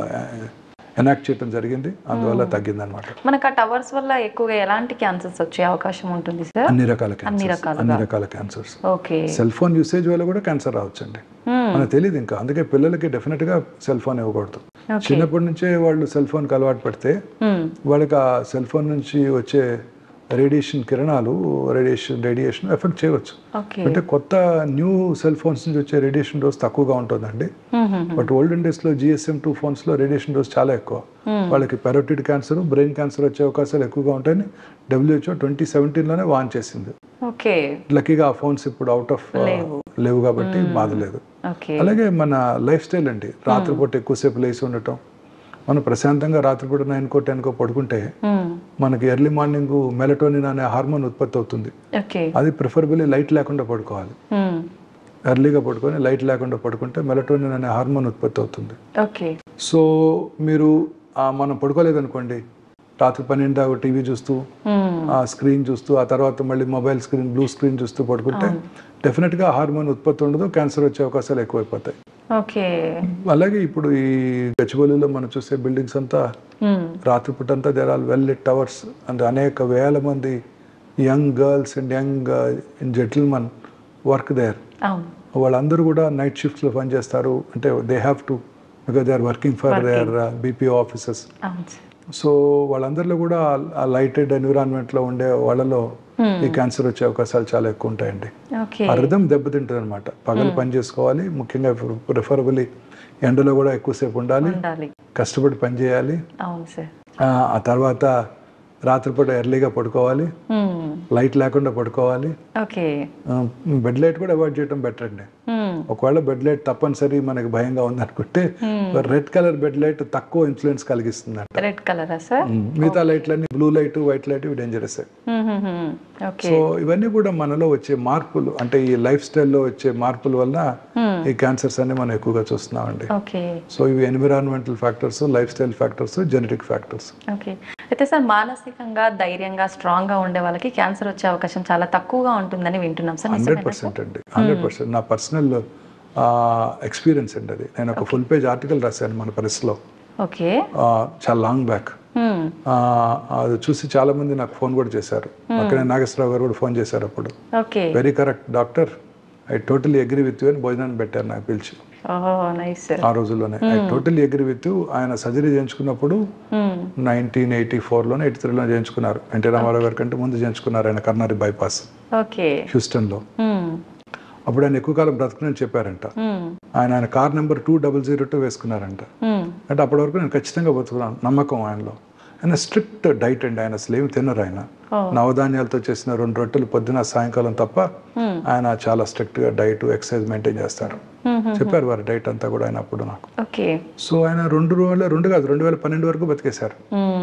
ఎనాక్ట్ చేయడం జరిగింది అందువల్ల తగ్గింది అనమాట మనకు ఆ టవర్స్ వల్ల ఎక్కువగా ఎలాంటి క్యాన్సర్స్ వచ్చే అవకాశం ఉంటుంది సార్ అన్ని రకాల అన్ని క్యాన్సర్స్ రకాలుగా. అన్ని రకాల cancers okay cell phone usage వల్ల కూడా క్యాన్సర్ రావచ్చండి మనకు తెలియదు ఇంకా అందుకే పిల్లలకి డెఫినెట్ గా సెల్ ఫోన్ ఇవ్వకూడదు ఓకే చిన్నప్పటి నుంచే వాళ్ళు సెల్ ఫోన్కి అలవాటు పడితే వాళ్ళకి ఆ సెల్ ఫోన్ నుంచి వచ్చే రేడియేషన్ కిరణాలు రేడియేషన్ రేడియేషన్ ఎఫెక్ట్ చేయవచ్చు ఓకే అంటే కొత్త న్యూ సెల్ ఫోన్స్ నుంచి వచ్చే రేడియేషన్ డోస్ తక్కువగా ఉంటుందండి బట్ ఓల్డెన్ డేస్లో జిఎస్ఎం టూ ఫోన్స్లో రేడియేషన్ డోస్ చాలా ఎక్కువ వాళ్ళకి పెరోటిడ్ క్యాన్సర్ బ్రెయిన్ క్యాన్సర్ వచ్చే అవకాశాలు ఎక్కువగా ఉంటాయని డబ్ల్యూహెచ్ఓ ట్వంటీ సెవెంటీన్లోనే వాన్ చేసింది ఓకే లక్కీగా ఆ ఫోన్స్ ఇప్పుడు అవుట్ ఆఫ్ లేవు. లేవు కాబట్టి బాధ లేదు ఓకే అలాగే మన లైఫ్ స్టైల్ అండి రాత్రిపూట ఎక్కువసేపు లేచి ఉండటం మనం ప్రశాంతంగా రాత్రిపూట నైన్కో టెన్కో పడుకుంటే మనకి ఎర్లీ మార్నింగ్ మెలటోనిన్ అనే హార్మోన్ ఉత్పత్తి అవుతుంది ఓకే అది ప్రిఫరబుల్లీ లైట్ లేకుండా పడుకోవాలి ఎర్లీగా పడుకొని లైట్ లేకుండా పడుకుంటే మెలటోనిన్ అనే హార్మోన్ ఉత్పత్తి అవుతుంది ఓకే సో మీరు ఆ, మనం పడుకోలేదనుకోండి రాత్రి పన్నెండు దాకా టీవీ చూస్తూ ఆ స్క్రీన్ చూస్తూ ఆ తర్వాత మళ్ళీ మొబైల్ స్క్రీన్ బ్లూ స్క్రీన్ చూస్తూ పడుకుంటే డెఫినెట్గా హార్మోన్ ఉత్పత్తి ఉండదు క్యాన్సర్ వచ్చే అవకాశాలు ఎక్కువైపోతాయి ఓకే అలాగే ఇప్పుడు ఈ గచ్చిబౌలిలో మనం చూసే బిల్డింగ్స్ అంతా రాత్రిపూట అంతా they're all well lit towers and అనేక వేల మంది young girls and young gentleman work there అవును వాళ్ళందరూ కూడా నైట్ షిఫ్ట్స్లో పనిచేస్తారు అంటే they have to because they are working for their BPO offices అవును సార్ సో వాళ్ళందరిలో కూడా ఆ లైటెడ్ ఎన్విరాన్మెంట్లో ఉండే వాళ్ళలో ఈ క్యాన్సర్ వచ్చే అవకాశాలు చాలా ఎక్కువ ఉంటాయండి ఓకే ఆ రిధం దెబ్బతింటుంది అనమాట పగలు పని చేసుకోవాలి ముఖ్యంగా ప్రిఫరబుల్లీ ఎండలో కూడా ఎక్కువసేపు ఉండాలి ఉండాలి కష్టపడి పని చేయాలి అవును సార్ ఆ ఆ తర్వాత రాత్రిపూట ఎర్లీగా పడుకోవాలి లైట్ లేకుండా పడుకోవాలి ఓకే బెడ్ లైట్ కూడా అవాయిడ్ చేయడం బెటర్ అండి ఒకవేళ బెడ్ లైట్ తప్పనిసరి మనకి భయంగా ఉందనుకుంటే రెడ్ కలర్ బెడ్ లైట్ తక్కువ ఇన్ఫ్లుయెన్స్ కలిగిస్తుంది అంట రెడ్ కలరా సార్ మిగతా లైట్లన్నీ బ్లూ లైట్ వైట్ లైట్ ఇవి డేంజరస్ ఓకే సో ఇవన్నీ కూడా మనలో వచ్చే మార్పులు అంటే ఈ లైఫ్ స్టైల్లో వచ్చే మార్పుల వల్ల ఈ క్యాన్సర్స్ అన్ని మనం ఎక్కువగా చూస్తున్నామండి ఓకే సో ఇవి environmental factors lifestyle factors genetic factors okay అయితే సార్ మానసికంగా ధైర్యంగా స్ట్రాంగ్ గా ఉండే వాళ్ళకి క్యాన్సర్ వచ్చే అవకాశం చాలా తక్కువగా ఉంటుందని వింటున్నాం సార్ హండ్రెడ్ నిజమేనా పర్సెంట్ అండి హండ్రెడ్ పర్సెంట్ నా పర్సనల్ ఎక్స్పీరియన్స్ అండి అది నేను ఒక ఫుల్ పేజ్ ఆర్టికల్ రాశాను మన ప్రెస్లో ఓకే చాలా లాంగ్ బ్యాక్ అది చూసి చాలా మంది నాకు ఫోన్ కూడా చేశారు అక్కడే నాగేశ్వరరావు గారు కూడా ఫోన్ చేశారు అప్పుడు okay very correct doctor I totally agree with you అని భోజనాన్ని పెట్టారు నాకు పిలిచి ఓహో నైస్ సార్ ఆ రోజుల్లోనే I totally agree with you ఆయన సర్జరీ చేయించుకున్నప్పుడు నైన్టీన్ ఎయిటీ ఫోర్లోనే ఎయిటీ త్రీలో చేయించుకున్నారు ఎన్టీ రామారావు గారి కంటే ముందు చేయించుకున్నారు ఆయన కర్నారి బైపాస్ ఓకే హ్యూస్టన్లో అప్పుడు ఆయన ఎక్కువ కాలం బ్రతకనని చెప్పారంట ఆయన ఆయన car number two double zero two వేసుకున్నారంట అంటే అప్పటి వరకు నేను ఖచ్చితంగా బతుకున్నాను నమ్మకం ఆయనలో ఆయన స్ట్రిక్ట్ డైట్ అండి ఆయన అసలు ఏమి తినరు ఆయన నవధాన్యాలతో చేసిన రెండు రొట్టెలు పొద్దున సాయంకాలం తప్ప ఆయన చాలా స్ట్రిక్ట్ గా డైట్ ఎక్సర్సైజ్ మెయింటైన్ చేస్తారు చెప్పారు వారి డైట్ అంతా కూడా ఆయన అప్పుడు నాకు ఓకే సో ఆయన రెండు వేల రెండు కాదు రెండు వేల పన్నెండు వరకు బతికేశారు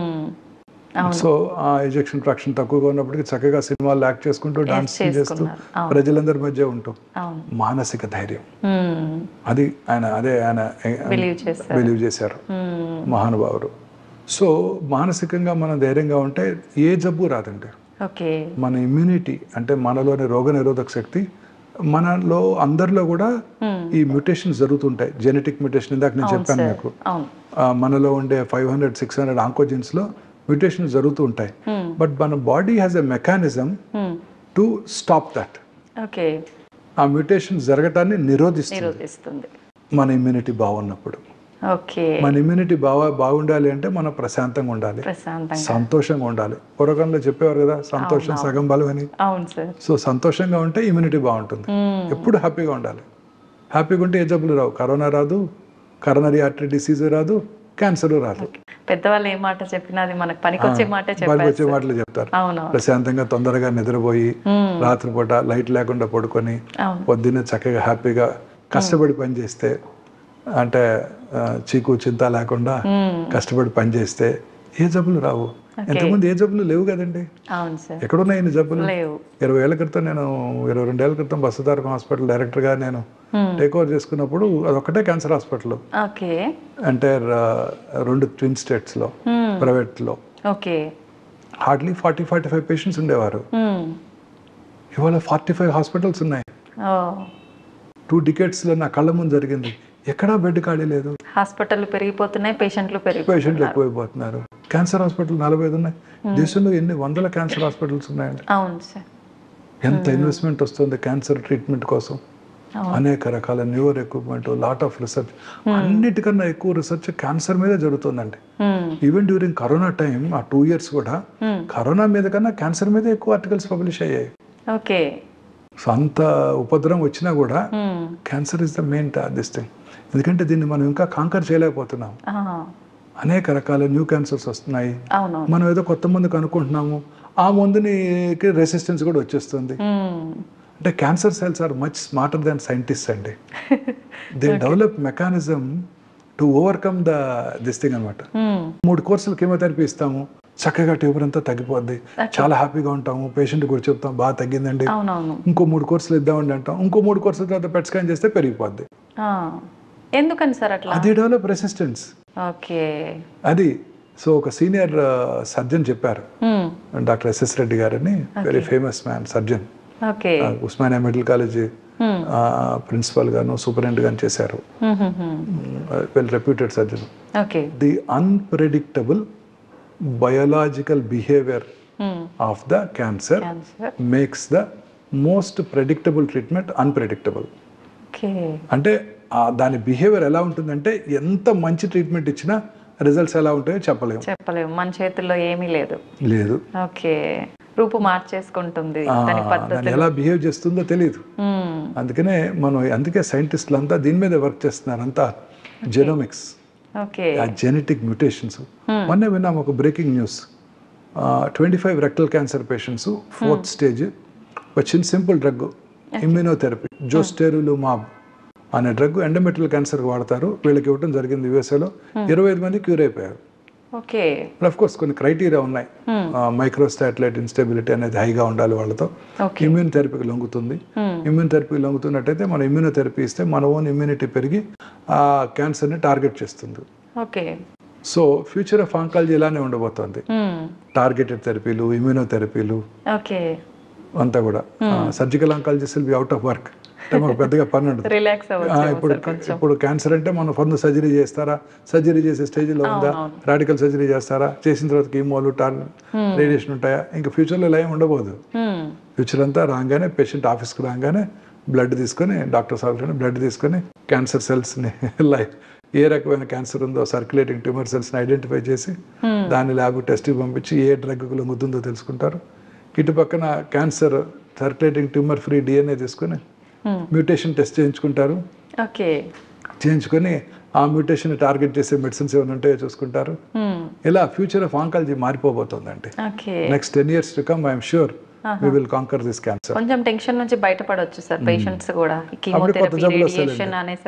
సో ఆ ఎజెక్షన్ ఫ్రాక్షన్ తక్కువగా ఉన్నప్పటికీ చక్కగా సినిమాలు యాక్ట్ చేసుకుంటూ డాన్స్ చేస్తూ చేసుకున్నారు. అవును. ప్రజలందరి మధ్య ఉంటూ అవును మానసిక ధైర్యం అది ఆయన అదే ఆయన బిలీవ్ చేస్తారు బిలీవ్ చేశారు మహానుభావుడు సో మానసికంగా మనం ధైర్యంగా ఉంటే ఏ జబ్బు రాదండి ఓకే మన ఇమ్యూనిటీ అంటే మనలోని రోగ నిరోధక శక్తి మనలో అందరిలో కూడా ఈ మ్యూటేషన్స్ జరుగుతుంటాయి జెనెటిక్ మ్యూటేషన్ ఇందాక నేను చెప్పాను మీకు అవును ఆ, మనలో ఉండే ఫైవ్ హండ్రెడ్ సిక్స్ హండ్రెడ్ ఆంకోజిన్స్లో మ్యూటేషన్స్ జరుగుతూ ఉంటాయి బట్ మన body has a mechanism to stop that okay ఆ మ్యూటేషన్ జరగటాన్ని నిరోధిస్తుంది నిరోధిస్తుంది మన ఇమ్యూనిటీ బాగున్నప్పుడు ఓకే మన ఇమ్యూనిటీ బాగా బాగుండాలి అంటే మనం ప్రశాంతంగా ఉండాలి ప్రశాంతంగా సంతోషంగా ఉండాలి పూర్వకాలంలో చెప్పేవారు కదా సంతోషం సగం బలం అని అవును సార్ సో సంతోషంగా ఉంటే ఇమ్యూనిటీ బాగుంటుంది ఎప్పుడు హ్యాపీగా ఉండాలి హ్యాపీగా ఉంటే ఏ జబ్బులు రావు కరోనా రాదు కరోనరీ ఆర్టరీ డిసీజ్ రాదు క్యాన్సర్ రాదు పెద్దవాళ్ళు ఏ మాట చెప్పినా అది మనకు పనికొచ్చే మాటే వాళ్ళకి చెప్పారు వచ్చే మాటలు చెప్తారు అవునవును ప్రశాంతంగా తొందరగా నిద్రపోయి మ్మ్. రాత్రిపూట లైట్ లేకుండా పడుకొని అవును పొద్దున్నే చక్కగా హ్యాపీగా కష్టపడి పని చేస్తే అంటే ఆ, చీకు చింత లేకుండా మ్మ్. కష్టపడి పని చేస్తే ఏ జబ్బులు రావు ఎంతమంది ఏ జబ్బులు లేవు కదండి అవును సార్ ఎక్కడున్నాయి ఇన్ని జబ్బులు లేవు ఇరవై ఏళ్ళ క్రితం నేను ఇరవై రెండేళ్ల క్రితం బస్సుదారకం హాస్పిటల్ డైరెక్టర్గా నేను టేక్ ఓవర్ చేసుకున్నప్పుడు అదొక్కటే క్యాన్సర్ హాస్పిటల్ ఓకే అంటే ర- రెండు ట్విన్ స్టేట్స్లో మ్మ్. ప్రైవేట్లో okay hardly forty forty five patients ఉండేవారు మ్మ్. ఇవాళ ఫార్టీ ఫైవ్ హాస్పిటల్స్ ఉన్నాయి ఓ టూ డికెట్స్లో నా కళ్ళ ముందు జరిగింది ఎక్కడా బెడ్ ఖాళీ లేదు హాస్పిటల్ పెరిగిపోతున్నాయి పేషెంట్లు పేషెంట్లు పెరిగిపోతున్నారు ఎక్కువైపోతున్నారు క్యాన్సర్ హాస్పిటల్ నలభై ఐదు ఉన్నాయి దేశంలో ఎన్ని వందల క్యాన్సర్ హాస్పిటల్స్ ఉన్నాయండి అవును సార్ ఎంత ఇన్వెస్ట్మెంట్ వస్తుంది క్యాన్సర్ ట్రీట్మెంట్ కోసం అవును. అనేక రకాల newer equipment lot of research అన్నిటికన్నా ఎక్కువ రీసెర్చ్ క్యాన్సర్ మీదే జరుగుతుందండి మ్మ్. ఈవెన్ డ్యూరింగ్ కరోనా టైం ఆ టూ ఇయర్స్ కూడా మ్మ్. కరోనా మీద కన్నా క్యాన్సర్ మీదే ఎక్కువ ఆర్టికల్స్ పబ్లిష్ అయ్యాయి ఓకే సో అంత ఉపద్రవం వచ్చినా కూడా మ్మ్. Cancer is the main this thing ఎందుకంటే దీన్ని మనం ఇంకా కాంకర్ చేయలేకపోతున్నాం ఆ, అనేక రకాల న్యూ క్యాన్సర్స్ వస్తున్నాయి అవును మనం ఏదో కొత్త మందు కనుక్కుంటున్నాము ఆ మందునికి రెసిస్టెన్స్ కూడా వచ్చేస్తుంది మ్మ్. అంటే cancer cells are much smarter than scientist అండి they develop mechanism to overcome the this thing అనమాట మ్మ్. మూడు కోర్సులు కీమోథెరపీ ఇస్తాము చక్కగా ట్యూబర్ అంతా తగ్గిపోద్ది చాలా హ్యాపీగా ఉంటాము పేషెంట్ కూడా చెప్తాం బాగా తగ్గిందండి అవునవును ఇంకో మూడు కోర్సులు ఇద్దామండి అంటాం ఇంకో మూడు కోర్సుల తర్వాత పెట్ స్కాన్ చేస్తే పెరిగిపోద్ది ఆ. ఎందుకని సార్ అట్లా అది డెవలప్ రెసిస్టెన్స్ ఓకే అది సో ఒక సీనియర్ సర్జన్ చెప్పారు మ్మ్. డాక్టర్ ఎస్ఎస్ రెడ్డి గారని very famous man surgeon okay Osmania medical college మ్మ్. ప్రిన్సిపల్ గాను సూపరింటెండెంట్ గాను చేశారు మ్మ్, మ్మ్, మ్మ్. Well reputed surgeon okay the unpredictable biological behaviour మ్మ్. Of the cancer cancer makes the most predictable treatment unpredictable okay అంటే ఆ దాని బిహేవియర్ ఎలా ఉంటుందంటే ఎంత మంచి ట్రీట్మెంట్ ఇచ్చినా రిజల్ట్స్ ఎలా ఉంటాయో చెప్పలేము చెప్పలేము మన చేతుల్లో ఏమీ లేదు లేదు ఓకే రూపు మార్చేసుకుంటుంది ఆ, దాని పద్ధతి దాన్ని ఎలా బిహేవ్ చేస్తుందో తెలియదు మ్మ్. అందుకనే మనం అందుకే సైంటిస్టులు అంతా దీని మీద వర్క్ చేస్తున్నారు అంతా జెనోమిక్స్ ఓకే ఆ జెనెటిక్ మ్యూటేషన్స్ మొన్నే విన్నాం ఒక breaking news twenty five rectal cancer patients fourth stage వచ్చిన simple drug immunotherapy dostarlimab అనే డ్రగ్ ఎండోమెట్రియల్ క్యాన్సర్ వాడతారు వీళ్ళకి ఇవ్వడం జరిగింది యూఎస్ఏలో ఇరవై ఐదు మంది క్యూర్ అయిపోయారు ఓకే అఫ్ కోర్స్ కొన్ని క్రైటీరియా ఉన్నాయి మైక్రోస్టాటిలైట్ ఇన్స్టెబిలిటీ అనేది హైగా ఉండాలి వాళ్ళతో ఓకే ఇమ్యూన్ థెరపీకి లొంగుతుంది Hmm. ఇమ్యూన్ థెరపీకి లొంగుతున్నట్టయితే మనం ఇమ్యూనోథెరపీ ఇస్తే మన ఓన్ ఇమ్యూనిటీ పెరిగి ఆ క్యాన్సర్ని టార్గెట్ చేస్తుంది okay so future of oncology ఇలానే ఉండబోతోంది మ్మ్. టార్గెటెడ్ థెరపీలు ఇమ్యూనోథెరపీలు ఓకే అంతా కూడా surgical oncologist will be out of work అంటే మాకు పెద్దగా పని ఉండదు రిలాక్స్ ఆ, అవ్వచ్చు ఇప్పుడు ఇప్పుడు క్యాన్సర్ అంటే మనం ఫండ్ సర్జరీ చేస్తారా సర్జరీ చేసే స్టేజ్లో ఉందా అవునవును. రాడికల్ సర్జరీ చేస్తారా చేసిన తర్వాత కీమోలు టార్ రేడియేషన్ ఉంటాయా ఇంకా ఫ్యూచర్లో ఇలా ఏమి ఉండబోదు మ్మ్. ఫ్యూచర్ అంతా రాగానే పేషెంట్ ఆఫీస్కి రాగానే బ్లడ్ తీసుకొని డాక్టర్ సాగులోనే బ్లడ్ తీసుకొని క్యాన్సర్ సెల్స్ని లైఫ్ ఏ రకమైన క్యాన్సర్ ఉందో సర్క్యులేటింగ్ ట్యూమర్ సెల్స్ని ఐడెంటిఫై చేసి దాన్ని ల్యాబ్ టెస్ట్కి పంపించి ఏ డ్రగ్ లొంగుతుందో తెలుసుకుంటారు ఇటు పక్కన cancer circulating tumour free DNA తీసుకొని Hmm. మ్యూటేషన్ టెస్ట్ చేయించుకుంటారు ఓకే చేయించుకొని ఆ మ్యూటేషన్ టార్గెట్ చేసే మెడిసిన్స్ ఏమైనా ఉంటాయో చూసుకుంటారు మ్మ్. ఇలా ఫ్యూచర్ ఆఫ్ ఆంకాలజీ మారిపోబోతోందండి okay next ten years to come I'm sure we will conquer this cancer కొంచెం టెన్షన్ నుంచి బయటపడవచ్చు సార్ పేషెంట్స్ కూడా ఈ కొత్త కీమోథెరపీ జబ్బులు రేడియేషన్ అనేసి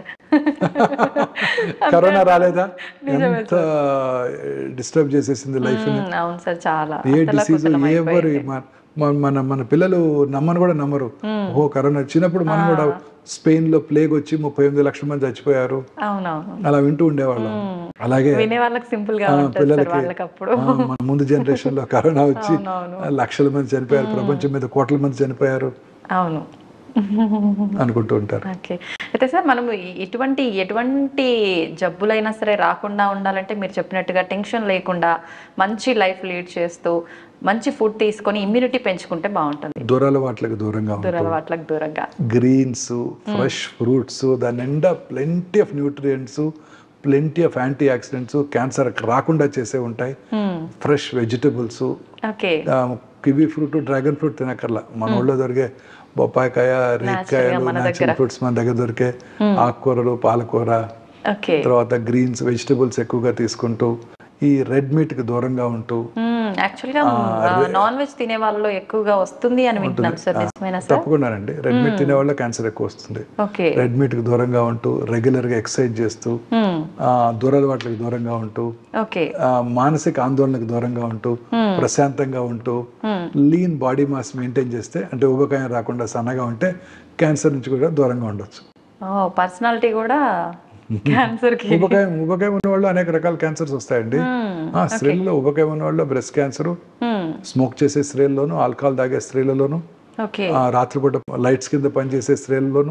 కరోనా రాలేదా ఎంత డిస్టర్బ్ చేసేసింది లైఫ్ మ్మ్, అవును సార్ చాలా ఏ అంతలా డిసీజ్ కుశలం ఎవరు అయిపోయింది. మన మన మన పిల్లలు నమ్మను కూడా నమ్మరు ఓ కరోనా వచ్చినప్పుడు మనం కూడా స్పెయిన్ లో ప్లేగ్ వచ్చి ముప్పై ఎనిమిది లక్షల మంది చచ్చిపోయారు అవునవును అలా వింటూ ఉండేవాళ్ళం అలాగే వినే వాళ్ళకి సింపుల్ గా ఆ, ఉంటుంది సార్ పిల్లలకి వాళ్ళకి అప్పుడు ఆ, మన ముందు జనరేషన్ లో కరోనా వచ్చి అవునవును. ఆ, లక్షల మంది చనిపోయారు ప్రపంచం మీద కోట్ల మంది చనిపోయారు అవును అనుకుంటూ ఉంటారు ఓకే అయితే సార్ మనం ఈ- ఇటువంటి ఎటువంటి జబ్బులైనా సరే రాకుండా ఉండాలంటే మీరు చెప్పినట్టుగా టెన్షన్ లేకుండా మంచి లైఫ్ లీడ్ చేస్తూ మంచి ఫుడ్ తీసుకొని ఇమ్యూనిటీ పెంచుకుంటే బాగుంటుంది దురలవాట్లకు దూరంగా ఉంటారు దురలవాట్లకు దూరంగా గ్రీన్స్ ఫ్రెష్ ఫ్రూట్స్ దాని నిండా plenty of nutrients plenty of antioxidants cancer రాకుండా చేసే ఉంటాయి fresh vegetables okay kiwi fruit dragon fruit తినక్కర్లా మన ఊళ్ళో దొరికే బొప్పాయికాయ రేక్కాయలు మన న్యాచురల్ ఫ్రూట్స్ మన దగ్గర దొరికే ఆకుకూరలు పాలకూర ఓకే తర్వాత గ్రీన్స్ వెజిటబుల్స్ ఎక్కువగా తీసుకుంటూ ఈ రెడ్ మీట్కి దూరంగా ఉంటూ యాక్చువల్గా నాన్ వెజ్ తినే వాళ్ళలో ఎక్కువగా వస్తుంది అని వింటున్నాం సార్ నిజమేనా సార్ తప్పకుండానండి రెడ్ మీట్ తినే వాళ్ళ క్యాన్సర్ ఎక్కువ వస్తుంది ఓకే రెడ్ మీట్కి దూరంగా ఉంటూ రెగ్యులర్గా ఎక్సర్సైజ్ చేస్తూ ఆ, దురలవాట్లకు దూరంగా ఉంటూ ఓకే ఆ, మానసిక ఆందోళనకు దూరంగా ఉంటూ ప్రశాంతంగా ఉంటూ లీన్ బాడీ మాస్ మెయింటైన్ చేస్తే అంటే ఊబకాయం రాకుండా సన్నగా ఉంటే క్యాన్సర్ నుంచి కూడా దూరంగా ఉండొచ్చు ఓ పర్సనాలిటీ కూడా క్యాన్సర్ కి ఊబకాయం ఊబకాయం ఉన్న వాళ్ళు అనేక రకాల క్యాన్సర్స్ వస్తాయండి ఆ, స్త్రీలలో ఊబకాయం ఉన్న వాళ్ళు బ్రెస్ట్ క్యాన్సర్ స్మోక్ చేసే స్త్రీలలోను ఆల్కహాల్ తాగే స్త్రీలలోను ఓకే ఆ, రాత్రిపూట లైట్స్ కింద పనిచేసే స్త్రీలలోను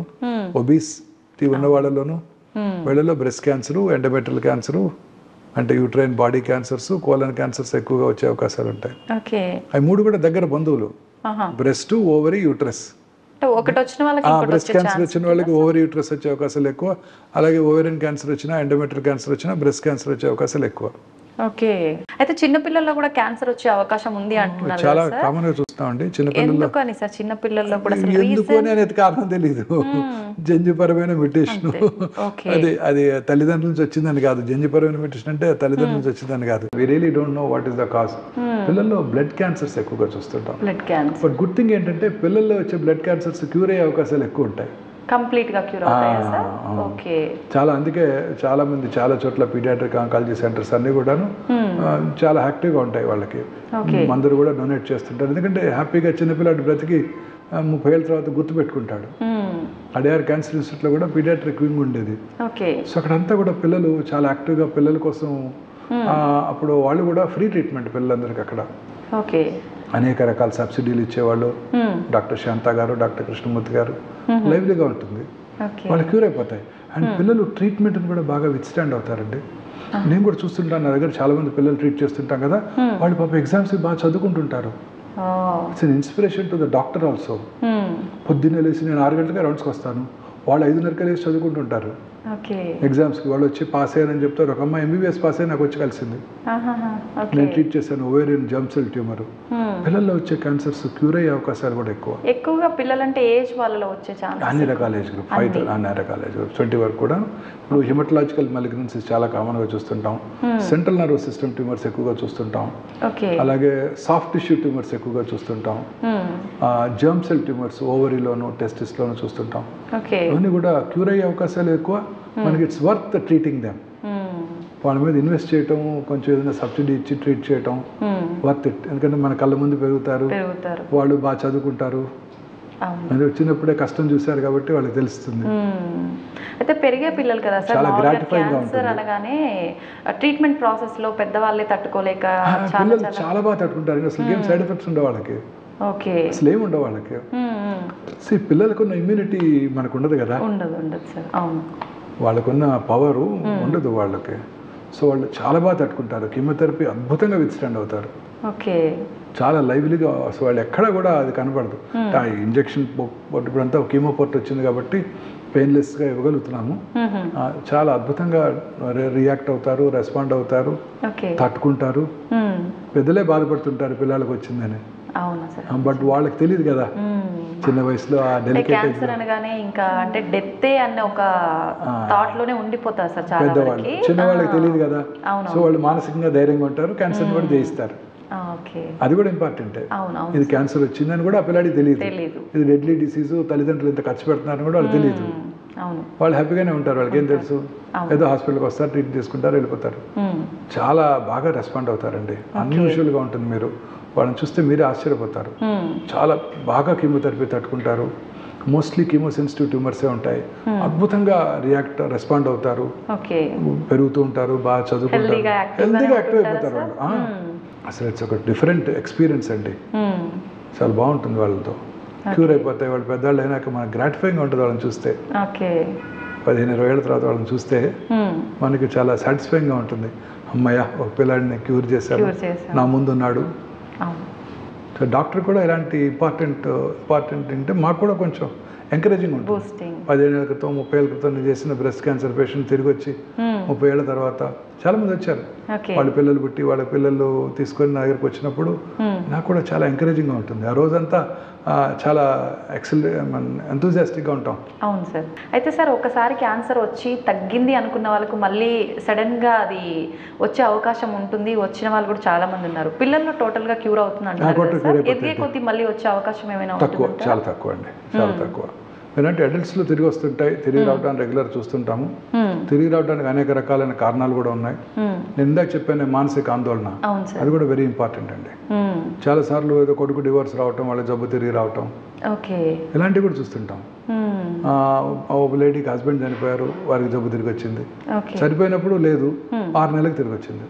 ఒబీసిటీ ఉన్న వాళ్ళలోను వీళ్ళలో బ్రెస్ట్ క్యాన్సరు ఎండమెట్రల్ క్యాన్సరు అంటే uterine body cancers colon cancers ఎక్కువగా వచ్చే అవకాశాలు ఉంటాయి ఓకే అవి మూడు కూడా దగ్గర బంధువులు ఆహా బ్రెస్ట్ ఓవరీ యూట్రస్ అంటే ఒకటి వచ్చిన వాళ్ళకి ఇంకోటి బ్రెస్ట్ వచ్చే క్యాన్సర్ వచ్చిన వాళ్ళకి ఓవరీ యూట్రస్ వచ్చే అవకాశాలు ఎక్కువ అలాగే ఓవరియన్ క్యాన్సర్ వచ్చినా ఎండోమెట్రల్ క్యాన్సర్ వచ్చినా బ్రెస్ట్ క్యాన్సర్ వచ్చే అవకాశాలు ఎక్కువ ఓకే అయితే చిన్న పిల్లల్లో కూడా క్యాన్సర్ వచ్చే అవకాశం ఉంది అంటున్నారు చాలా కదా సార్ కామన్ గా చూస్తామండి చిన్నపిల్లలు ఎందుకు అని సార్ చిన్న పిల్లల్లో కూడా అసలు ఎందుకు అని అనేది కారణం తెలియదు జన్యుపరమైన మ్యూటేషన్ ఓకే అది అది తల్లిదండ్రుల నుంచి వచ్చిందని కాదు జన్యుపరమైన మ్యూటేషన్ అంటే తల్లిదండ్రుల నుంచి వచ్చిందని కాదు we really don't know what is the cause పిల్లల్లో బ్లడ్ క్యాన్సర్స్ ఎక్కువగా చూస్తుంటాం blood cancer but good thing ఏంటంటే పిల్లల్లో వచ్చే బ్లడ్ క్యాన్సర్స్ క్యూర్ అయ్యే అవకాశాలు ఎక్కువ ఉంటాయి కంప్లీట్ గా క్యూర్ అవుతాయా సార్ ఓకే చాలా అందుకే చాలా మంది చాలా చోట్ల పీడియాట్రిక్ ఆంకాలజీ సెంటర్స్ అన్ని కూడాను ఆ, చాలా యాక్టివ్గా ఉంటాయి వాళ్ళకి అందరూ కూడా డొనేట్ చేస్తుంటారు ఎందుకంటే హ్యాపీగా చిన్నపిల్లాడి బ్రతికి ఆ, ముప్పై ఏళ్ళ తర్వాత గుర్తుపెట్టుకుంటాడు అడియార్ క్యాన్సర్ ఇన్స్టిట్యూట్లో కూడా పీడియాట్రిక్ వింగ్ ఉండేది ఓకే సో అక్కడంతా కూడా పిల్లలు చాలా యాక్టివ్గా పిల్లల కోసం ఆ, అప్పుడు వాళ్ళు కూడా ఫ్రీ ట్రీట్మెంట్ పిల్లలందరికీ అక్కడ ఓకే అనేక రకాల సబ్సిడీలు ఇచ్చేవాళ్ళు డాక్టర్ శాంత గారు డాక్టర్ కృష్ణమూర్తి గారు లైవ్లీగా ఉంటుంది ఓకే వాళ్ళు క్యూర్ అయిపోతాయి అండ్ పిల్లలు ట్రీట్మెంట్ని కూడా బాగా విత్స్టాండ్ అవుతారండి నేను కూడా చూస్తుంటాను నా దగ్గర చాలా మంది పిల్లలు ట్రీట్ చేస్తుంటాం కదా వాళ్ళు పాప ఎగ్జామ్స్ బాగా చదువుకుంటుంటారు oh it's an inspiration to the doctor also పొద్దున్నే లేచి నేను ఆరు గంటలకే రౌండ్స్కి వస్తాను వాళ్ళు ఐదున్నరకే లేచి చదువుకుంటుంటారు ఓకే ఎగ్జామ్స్కి వాళ్ళు వచ్చి పాస్ అయ్యారని చెప్తారు ఒక అమ్మాయి ఎంబీబీఎస్ పాస్ అయ్యి నాకు వచ్చి కలిసింది ఆహాహా. ఓకే నేను ట్రీట్ చేశాను ovarian germ cell tumour Hmm. పిల్లల్లో వచ్చే క్యాన్సర్స్ క్యూర్ అయ్యే అవకాశాలు కూడా ఎక్కువ ఎక్కువగా పిల్లలంటే ఏజ్ వాళ్ళలో వచ్చే ఛాన్స్ అన్ని రకాల ఏజ్ గ్రూప్ ఫైవ్ అన్ని రకాల ఏజ్ గ్రూప్ ట్వంటీ వరకు కూడా ఇప్పుడు హిమటలాజికల్ మలిగ్నెన్సీస్ చాలా కామన్గా చూస్తుంటాం సెంట్రల్ నర్వస్ సిస్టమ్ ట్యూమర్స్ ఎక్కువగా చూస్తుంటాం ఓకే అలాగే సాఫ్ట్ టిష్యూ ట్యూమర్స్ ఎక్కువగా చూస్తుంటాం జర్మ్ సెల్ ట్యూమర్స్ ఓవరీలోను టెస్టిస్లోను చూస్తుంటాం ఓకే ఇవన్నీ కూడా క్యూర్ అయ్యే అవకాశాలు ఎక్కువ మనకి ఇట్స్ వర్త్ ట్రీటింగ్ దెమ్ వాళ్ళ మీద ఇన్వెస్ట్ చేయటం కొంచెం ఏదైనా సబ్సిడీ ఇచ్చి ట్రీట్ చేయటం వర్త్ ఇట్ ఎందుకంటే మన కళ్ళ ముందు పెరుగుతారు పెరుగుతారు వాళ్ళు బాగా చదువుకుంటారు అవును అది వచ్చినప్పుడే కష్టం చూశారు కాబట్టి వాళ్ళకి తెలుస్తుంది మ్మ్. అయితే పెరిగే పిల్లలు కదా సార్ చాలా మామూలుగా gratifying గా క్యాన్సర్ అనగానే ట్రీట్మెంట్ ప్రాసెస్ లో పెద్దవాళ్ళే తట్టుకోలేక ఆ, చాలా పిల్లలు చాలా బాగా తట్టుకుంటారు అసలు ఏం సైడ్ ఎఫెక్ట్స్ ఉండవు వాళ్ళకి ఓకే అసలు ఏమి ఉండవు వాళ్ళకి మ్మ్, మ్మ్. See, పిల్లలకున్న ఇమ్యూనిటీ మనకు ఉండదు కదా ఉండదు ఉండదు సార్ అవును వాళ్ళకున్న పవరు ఉండదు వాళ్ళకి సో వాళ్ళు చాలా బాగా తట్టుకుంటారు కీమోథెరపీ అద్భుతంగా విత్స్టాండ్ అవుతారు ఓకే చాలా లైవ్లీగా అసలు వాళ్ళు ఎక్కడా కూడా అది కనపడదు ఆ ఇంజెక్షన్ ఇప్పుడంతా కీమో పోర్ట్ వచ్చింది కాబట్టి పెయిన్లెస్గా ఇవ్వగలుగుతున్నాము మ్మ్. ఆ, చాలా అద్భుతంగా రియాక్ట్ అవుతారు రెస్పాండ్ అవుతారు ఓకే తట్టుకుంటారు మ్మ్. పెద్దలే బాథపడుతుంటారు పిల్లలకు వచ్చిందని అవునా సార్ బట్ వాళ్ళకి తెలియదు కదా మ్మ్. చిన్న వయసులో ఆ అంటే డెలికేట్ క్యాన్సర్ అనగానే ఇంకా అంటే డెత్తే అన్న ఒక థాట్ లోనే ఉండిపోతారు సార్ చాలా పెద్దవాళ్ళు వరకు చిన్నవాళ్ళకి తెలియదు కదా అవును. సో వాళ్ళు మానసికంగా ధైర్యంగా ఉంటారు క్యాన్సర్ కూడా జయిస్తారు ఆ, ఓకే అది కూడా ఇంపార్టెంటే అవును అవును ఇది క్యాన్సర్ వచ్చిందని కూడా ఆ పిల్లాడికి తెలియదు తెలీదు ఇది డెడ్లీ డిసీజ్ తల్లిదండ్రులు ఇంత ఖర్చు పెడుతున్నారని కూడా వాళ్ళకి తెలియదు మ్మ్. అవును వాళ్ళు హ్యాపీగానే ఉంటారు వాళ్ళకి ఏం తెలుసు ఏదో హాస్పిటల్కి వస్తారు ట్రీట్ చేసుకుంటారు వెళ్ళిపోతారు మ్మ్. చాలా బాగా రెస్పాండ్ అవుతారండి అన్యూజువల్గా ఉంటుంది మీరు వాళ్ళని చూస్తే మీరే ఆశ్చర్యపోతారు మ్మ్. చాలా చాలా బాగా కీమోథెరపీ తట్టుకుంటారు మోస్ట్లీ కీమో సెన్సిటివ్ ట్యూమర్సే ఉంటాయి అద్భుతంగా రియాక్ట్ రెస్పాండ్ అవుతారు ఓకే పెరుగుతూ ఉంటారు బాగా చదువుకుంటారు Healthy గా, active హెల్తీగా గానే యాక్టివ్ ఉంటుంటారా అయిపోతారు వాళ్ళు ఆ. అసలు ఇట్స్ ఒక డిఫరెంట్ ఎక్స్పీరియన్స్ అండి మ్మ్. చాలా బాగుంటుంది వాళ్ళతో క్యూర్ అయిపోతాయి వాళ్ళు పెద్దవాళ్ళు అయినాక మనకు గ్రాటిఫైయింగ్ ఉంటుంది వాళ్ళని చూస్తే ఓకే పదిహేను ఇరవై ఏళ్ళ తర్వాత వాళ్ళని చూస్తే మ్మ్. మనకి చాలా సాటిస్ఫైయింగ్గా ఉంటుంది అమ్మయ్య ఒక పిల్లాడిని క్యూర్ చేశాను క్యూర్ చేశాం నా ముందు ఉన్నాడు అవును సో డాక్టర్ కూడా ఇలాంటి ఇంపార్టెంట్ ఇంపార్టెంట్ అంటే మాకు కూడా కొంచెం ఎంకరేజింగ్ ఉంటుంది బూస్టింగ్ పదిహేను ఏళ్ళ క్రితం ముప్పై ఏళ్ళ క్రితం నేను చేసిన బ్రెస్ట్ క్యాన్సర్ పేషెంట్ తిరిగి వచ్చి ముప్పై ఏళ్ళ తర్వాత చాలా మంది వచ్చారు ఓకే వాళ్ళ పిల్లలు పుట్టి వాళ్ళ పిల్లలు తీసుకొని నా దగ్గరికి వచ్చినప్పుడు Hmm. నాకు కూడా చాలా ఎంకరేజింగ్గా ఉంటుంది ఆ రోజంతా ఆ, చాలా ఎక్సల్ ఎంతూజియాస్టిక్గా ఉంటాం అవును సార్ అయితే సార్ ఒకసారి క్యాన్సర్ వచ్చి తగ్గింది అనుకున్న వాళ్ళకు మళ్ళీ సడన్ గా అది వచ్చే అవకాశం ఉంటుంది వచ్చిన వాళ్ళు కూడా చాలా మంది ఉన్నారు పిల్లల్లో టోటల్ గా క్యూర్ అవుతుంది అంటున్నారు total కదా cure సార్ అయిపోతుంది. ఎదిగే కొద్ది మళ్ళీ వచ్చే అవకాశం ఏమైనా తక్కువ ఉంటుందంటారా? చాలా తక్కువ అండి చాలా తక్కువ ఎందుకంటే అడల్ట్స్లో తిరిగి వస్తుంటాయి తిరిగి రావడానికి రెగ్యులర్ చూస్తుంటాము Hmm. తిరిగి రావడానికి అనేక రకాలైన కారణాలు కూడా ఉన్నాయి Hmm. నేను ఇందాక చెప్పాను మానసిక ఆందోళన అవును సార్ అది కూడా వెరీ ఇంపార్టెంట్ అండి Hmm. చాలాసార్లు ఏదో కొడుకు డివోర్స్ రావటం వాళ్ళ జబ్బు తిరిగి రావటం ఓకే ఇలాంటివి కూడా చూస్తుంటాం Hmm. ఆ, ఒక లేడీకి హస్బెండ్ చనిపోయారు వారికి జబ్బు తిరిగి వచ్చింది ఓకే చనిపోయినప్పుడు లేదు Hmm. ఆరు నెలలకు తిరిగి వచ్చింది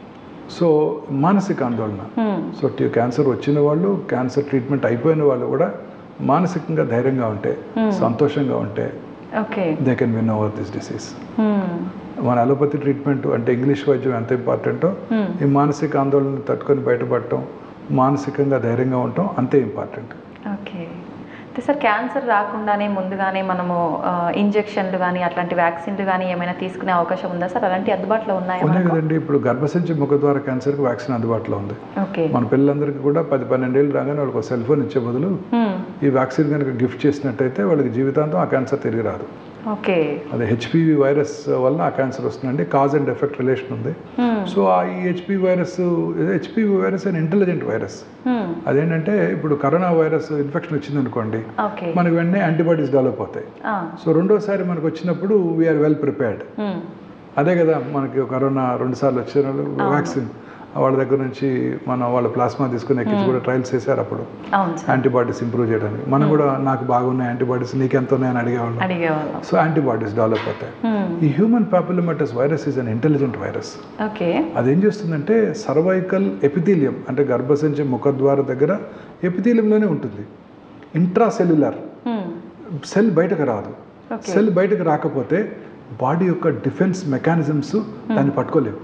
సో మానసిక ఆందోళన Hmm. సో టీ- క్యాన్సర్ వచ్చిన వాళ్ళు క్యాన్సర్ ట్రీట్మెంట్ అయిపోయిన వాళ్ళు కూడా మానసికంగా ధైర్యంగా ఉంటే సంతోషంగా ఉంటే okay they can win over this disease Hmm. మన అలోపతి ట్రీట్మెంట్ అంటే ఇంగ్లీష్ వైద్యం ఎంత ఇంపార్టెంటో Hmm. ఈ మానసిక ఆందోళన తట్టుకొని బయటపడటం మానసికంగా ధైర్యంగా ఉండటం అంతే ఇంపార్టెంట్ ఓకే అయితే సార్ క్యాన్సర్ రాకుండానే ముందుగానే మనము ఆ, ఇంజెక్షన్లు కానీ అట్లాంటి వ్యాక్సిన్లు కానీ ఏమైనా తీసుకునే అవకాశం ఉందా సార్ అలాంటి అందుబాటులో ఉన్నాయా ఉన్నాయి మనకు? కదండి ఇప్పుడు గర్భసంచి ముఖద్వార క్యాన్సర్కి వ్యాక్సిన్ అందుబాటులో ఉంది ఓకే మన పిల్లలందరికీ కూడా పది పన్నెండేళ్ళు రాగానే వాళ్ళకి ఒక సెల్ ఫోన్ ఇచ్చే బదులు Hmm. ఈ వ్యాక్సిన్ కనుక గిఫ్ట్ చేసినట్టయితే వాళ్ళకి జీవితాంతం ఆ క్యాన్సర్ తిరిగి రాదు ఓకే అదే హెచ్పివి వైరస్ వల్ల ఆ క్యాన్సర్ వస్తుందండి కాజ్ అండ్ ఎఫెక్ట్ రిలేషన్ ఉంది Hmm. సో ఆ ఈ హెచ్పి వైరస్ హెచ్పివి వైరస్ అని ఇంటెలిజెంట్ వైరస్ Hmm. అదేంటంటే ఇప్పుడు కరోనా వైరస్ ఇన్ఫెక్షన్ వచ్చింది అనుకోండి ఓకే మనకి వెంటనే యాంటీబాడీస్ డెవలప్ అవుతాయి ఆ. సో రెండోసారి మనకు వచ్చినప్పుడు వీఆర్ వెల్ ప్రిపేర్డ్ Hmm. అదే కదా మనకి కరోనా రెండు సార్లు వచ్చిన వాళ్ళు వ్యాక్సిన్ వాళ్ళ దగ్గర నుంచి మనం వాళ్ళ ప్లాస్మా తీసుకుని ఎక్కించి కూడా ట్రయల్స్ చేశారు అప్పుడు అవును సార్ యాంటీబాడీస్ ఇంప్రూవ్ చేయడానికి మనం కూడా నాకు బాగున్నాయి యాంటీబాడీస్ నీకెంత ఉన్నాయని అడిగేవాళ్ళం అడిగేవాళ్ళం సో యాంటీబాడీస్ డెవలప్ అవుతాయి Hmm. ఈ human papillomatous virus is an intelligent virus okay అదేం చేస్తుందంటే సర్వైకల్ ఎపిథీలియం అంటే గర్భసంచి ముఖద్వార దగ్గర ఎపిథీలియంలోనే ఉంటుంది ఇంట్రాసెల్యులర్ Hmm. సెల్ బయటకు రాదు ఓకే సెల్ బయటకు రాకపోతే బాడీ యొక్క డిఫెన్స్ మెకానిజమ్స్ దాన్ని పట్టుకోలేవు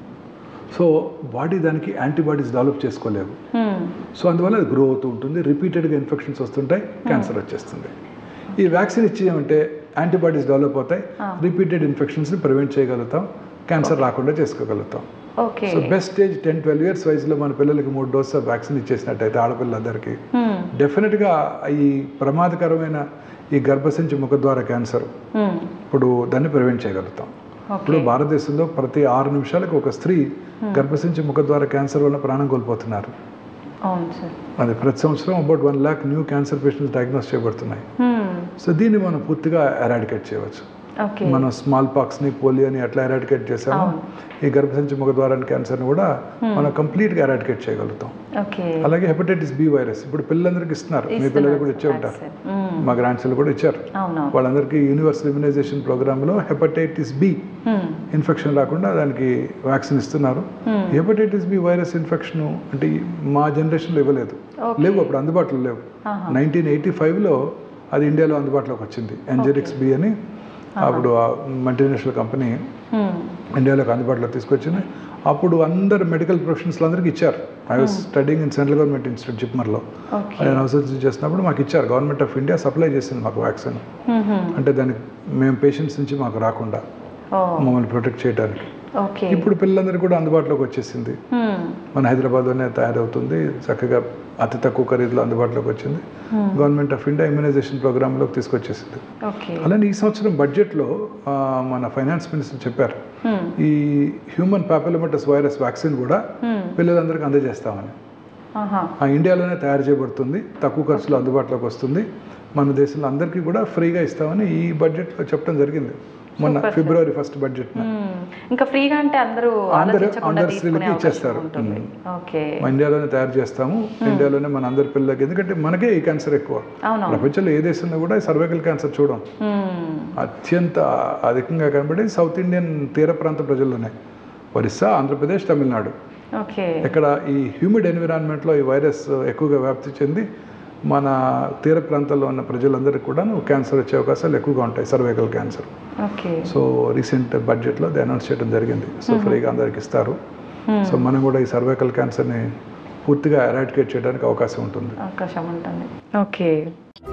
సో బాడీ దానికి యాంటీబాడీస్ డెవలప్ చేసుకోలేవు Hmm. సో అందువల్ల అది గ్రో అవుతూ ఉంటుంది రిపీటెడ్గా ఇన్ఫెక్షన్స్ వస్తుంటాయి క్యాన్సర్ వచ్చేస్తుంది ఈ వ్యాక్సిన్ ఇచ్చేయమంటే యాంటీబాడీస్ డెవలప్ అవుతాయి రిపీటెడ్ ఇన్ఫెక్షన్స్ని ప్రివెంట్ చేయగలుగుతాం క్యాన్సర్ రాకుండా చేసుకోగలుగుతాం okay so best stage ten twelve years వయసులో మన పిల్లలకి మూడు డోస్ వ్యాక్సిన్ ఇచ్చేసినట్టయితే ఆడపిల్లలందరికీ Hmm. డెఫినెట్గా ఈ ప్రమాదకరమైన ఈ గర్భసంచి ముఖద్వార క్యాన్సర్ Hmm. ఇప్పుడు దాన్ని ప్రివెంట్ చేయగలుగుతాం ఇప్పుడు ఓకే భారతదేశంలో ప్రతి ఆరు నిమిషాలకు ఒక స్త్రీ గర్భసంచి ముఖద్వార క్యాన్సర్ వల్ల ప్రాణం కోల్పోతున్నారు అవును సార్ అది ప్రతి సంవత్సరం about one lakh new cancer patients diagnose చేయబడుతున్నాయి Hmm. సో దీన్ని మనం పూర్తిగా ఎరాడికేట్ చేయవచ్చు ఓకే మనం స్మాల్ పాక్స్ని పోలియోని ఎట్లా ఎరాడికేట్ చేసామో అవును. ఈ గర్భసంచి ముఖద్వారాన్ని క్యాన్సర్ని కూడా మనం కంప్లీట్గా ఎరాడికేట్ చేయగలుగుతాం ఓకే అలాగే హెపటైటిస్ బి వైరస్ ఇప్పుడు పిల్లలందరికీ ఇస్తున్నారు మీ పిల్లలు కూడా ఇచ్చే ఉంటారు Hmm. మా గ్రాండ్స్ కూడా ఇచ్చారు అవునవును వాళ్ళందరికీ యూనివర్సల్ ఇమ్యునైజేషన్ ప్రోగ్రాంలో హెపటైటిస్ బి Hmm. ఇన్ఫెక్షన్ రాకుండా దానికి వ్యాక్సిన్ ఇస్తున్నారు Hmm. Hepatitis B virus infection అంటే ఈ మా జనరేషన్లో ఇవ్వలేదు Okay. లేవు అప్పుడు అందుబాటులో లేవు ఆహా. నైన్టీన్ ఎయిటీ ఫైవ్లో అది ఇండియాలో అందుబాటులోకి వచ్చింది ఎంజెరిక్స్ బి అని అప్పుడు మల్టీనేషనల్ కంపెనీ Hmm. ఇండియాలోకి అందుబాటులోకి తీసుకొచ్చింది అప్పుడు అందరు మెడికల్ ప్రొఫెషనల్స్ అందరికీ ఇచ్చారు I was studying in central government institute జిప్మర్లో ఓకే నేను అవసరం చేసినప్పుడు మాకు ఇచ్చారు గవర్నమెంట్ ఆఫ్ ఇండియా సప్లై చేసింది మాకు వ్యాక్సిన్ Hmm. Hmm. అంటే దానికి మేము పేషెంట్స్ నుంచి మాకు రాకుండా ఓ మమ్మల్ని ప్రొటెక్ట్ చేయడానికి ఓకే ఇప్పుడు పిల్లలందరికీ కూడా అందుబాటులోకి వచ్చేసింది Hmm. మన హైదరాబాద్లోనే తయారవుతుంది చక్కగా అతి తక్కువ ఖరీదులో అందుబాటులోకి వచ్చింది Hmm. Government of India immunisation ప్రోగ్రాంలోకి తీసుకొచ్చేసింది ఓకే అలానే ఈ సంవత్సరం బడ్జెట్లో ఆ, మన ఫైనాన్స్ మినిస్టర్ చెప్పారు Hmm. ఈ హ్యూమన్ పాపిలోమటస్ వైరస్ వ్యాక్సిన్ కూడా Hmm. పిల్లలందరికీ అందజేస్తామని ఆహా ఆ ఇండియాలోనే తయారు చేయబడుతుంది తక్కువ ఖర్చులో అందుబాటులోకి వస్తుంది మన దేశంలో అందరికీ కూడా ఫ్రీగా ఇస్తామని ఈ బడ్జెట్లో చెప్పడం జరిగింది మొన్న Super, sir. February first budget Hmm. ఇంకా ఫ్రీగా అంటే అందరూ అందరూ- ఆలోచించకుండా అందరు తీసుకునే స్త్రీలకి అవకాశం ఇచ్చేస్తారు. ఉంటుంది ఓకే మా ఇండియాలోనే తయారు చేస్తాము ఇండియాలోనే మన అందరి పిల్లలకి ఎందుకంటే మనకే ఈ క్యాన్సర్ ఎక్కువ అవును ప్రపంచంలో ఏ దేశంలో కూడా సర్వైకల్ క్యాన్సర్ చూడం Hmm. అత్యంత అధికంగా కనబడి సౌత్ ఇండియన్ తీర ప్రాంత ప్రజల్లోనే ఒరిస్సా ఆంధ్రప్రదేశ్ తమిళనాడు ఓకే ఇక్కడ ఈ హ్యూమిడ్ ఎన్విరాన్మెంట్లో ఈ వైరస్ ఎక్కువగా వ్యాప్తి చెంది మన తీర ప్రాంతాల్లో ఉన్న ప్రజలందరికీ కూడా క్యాన్సర్ వచ్చే అవకాశాలు ఎక్కువగా ఉంటాయి cervical cancer okay so recent బడ్జెట్లో అది అనౌన్స్ చేయడం జరిగింది సో ఫ్రీగా అందరికి ఇస్తారు సో మనం కూడా ఈ సర్వైకల్ క్యాన్సర్ని పూర్తిగా ఎరాడికేట్ చేయడానికి అవకాశం ఉంటుంది అవకాశం ఉంటుంది ఓకే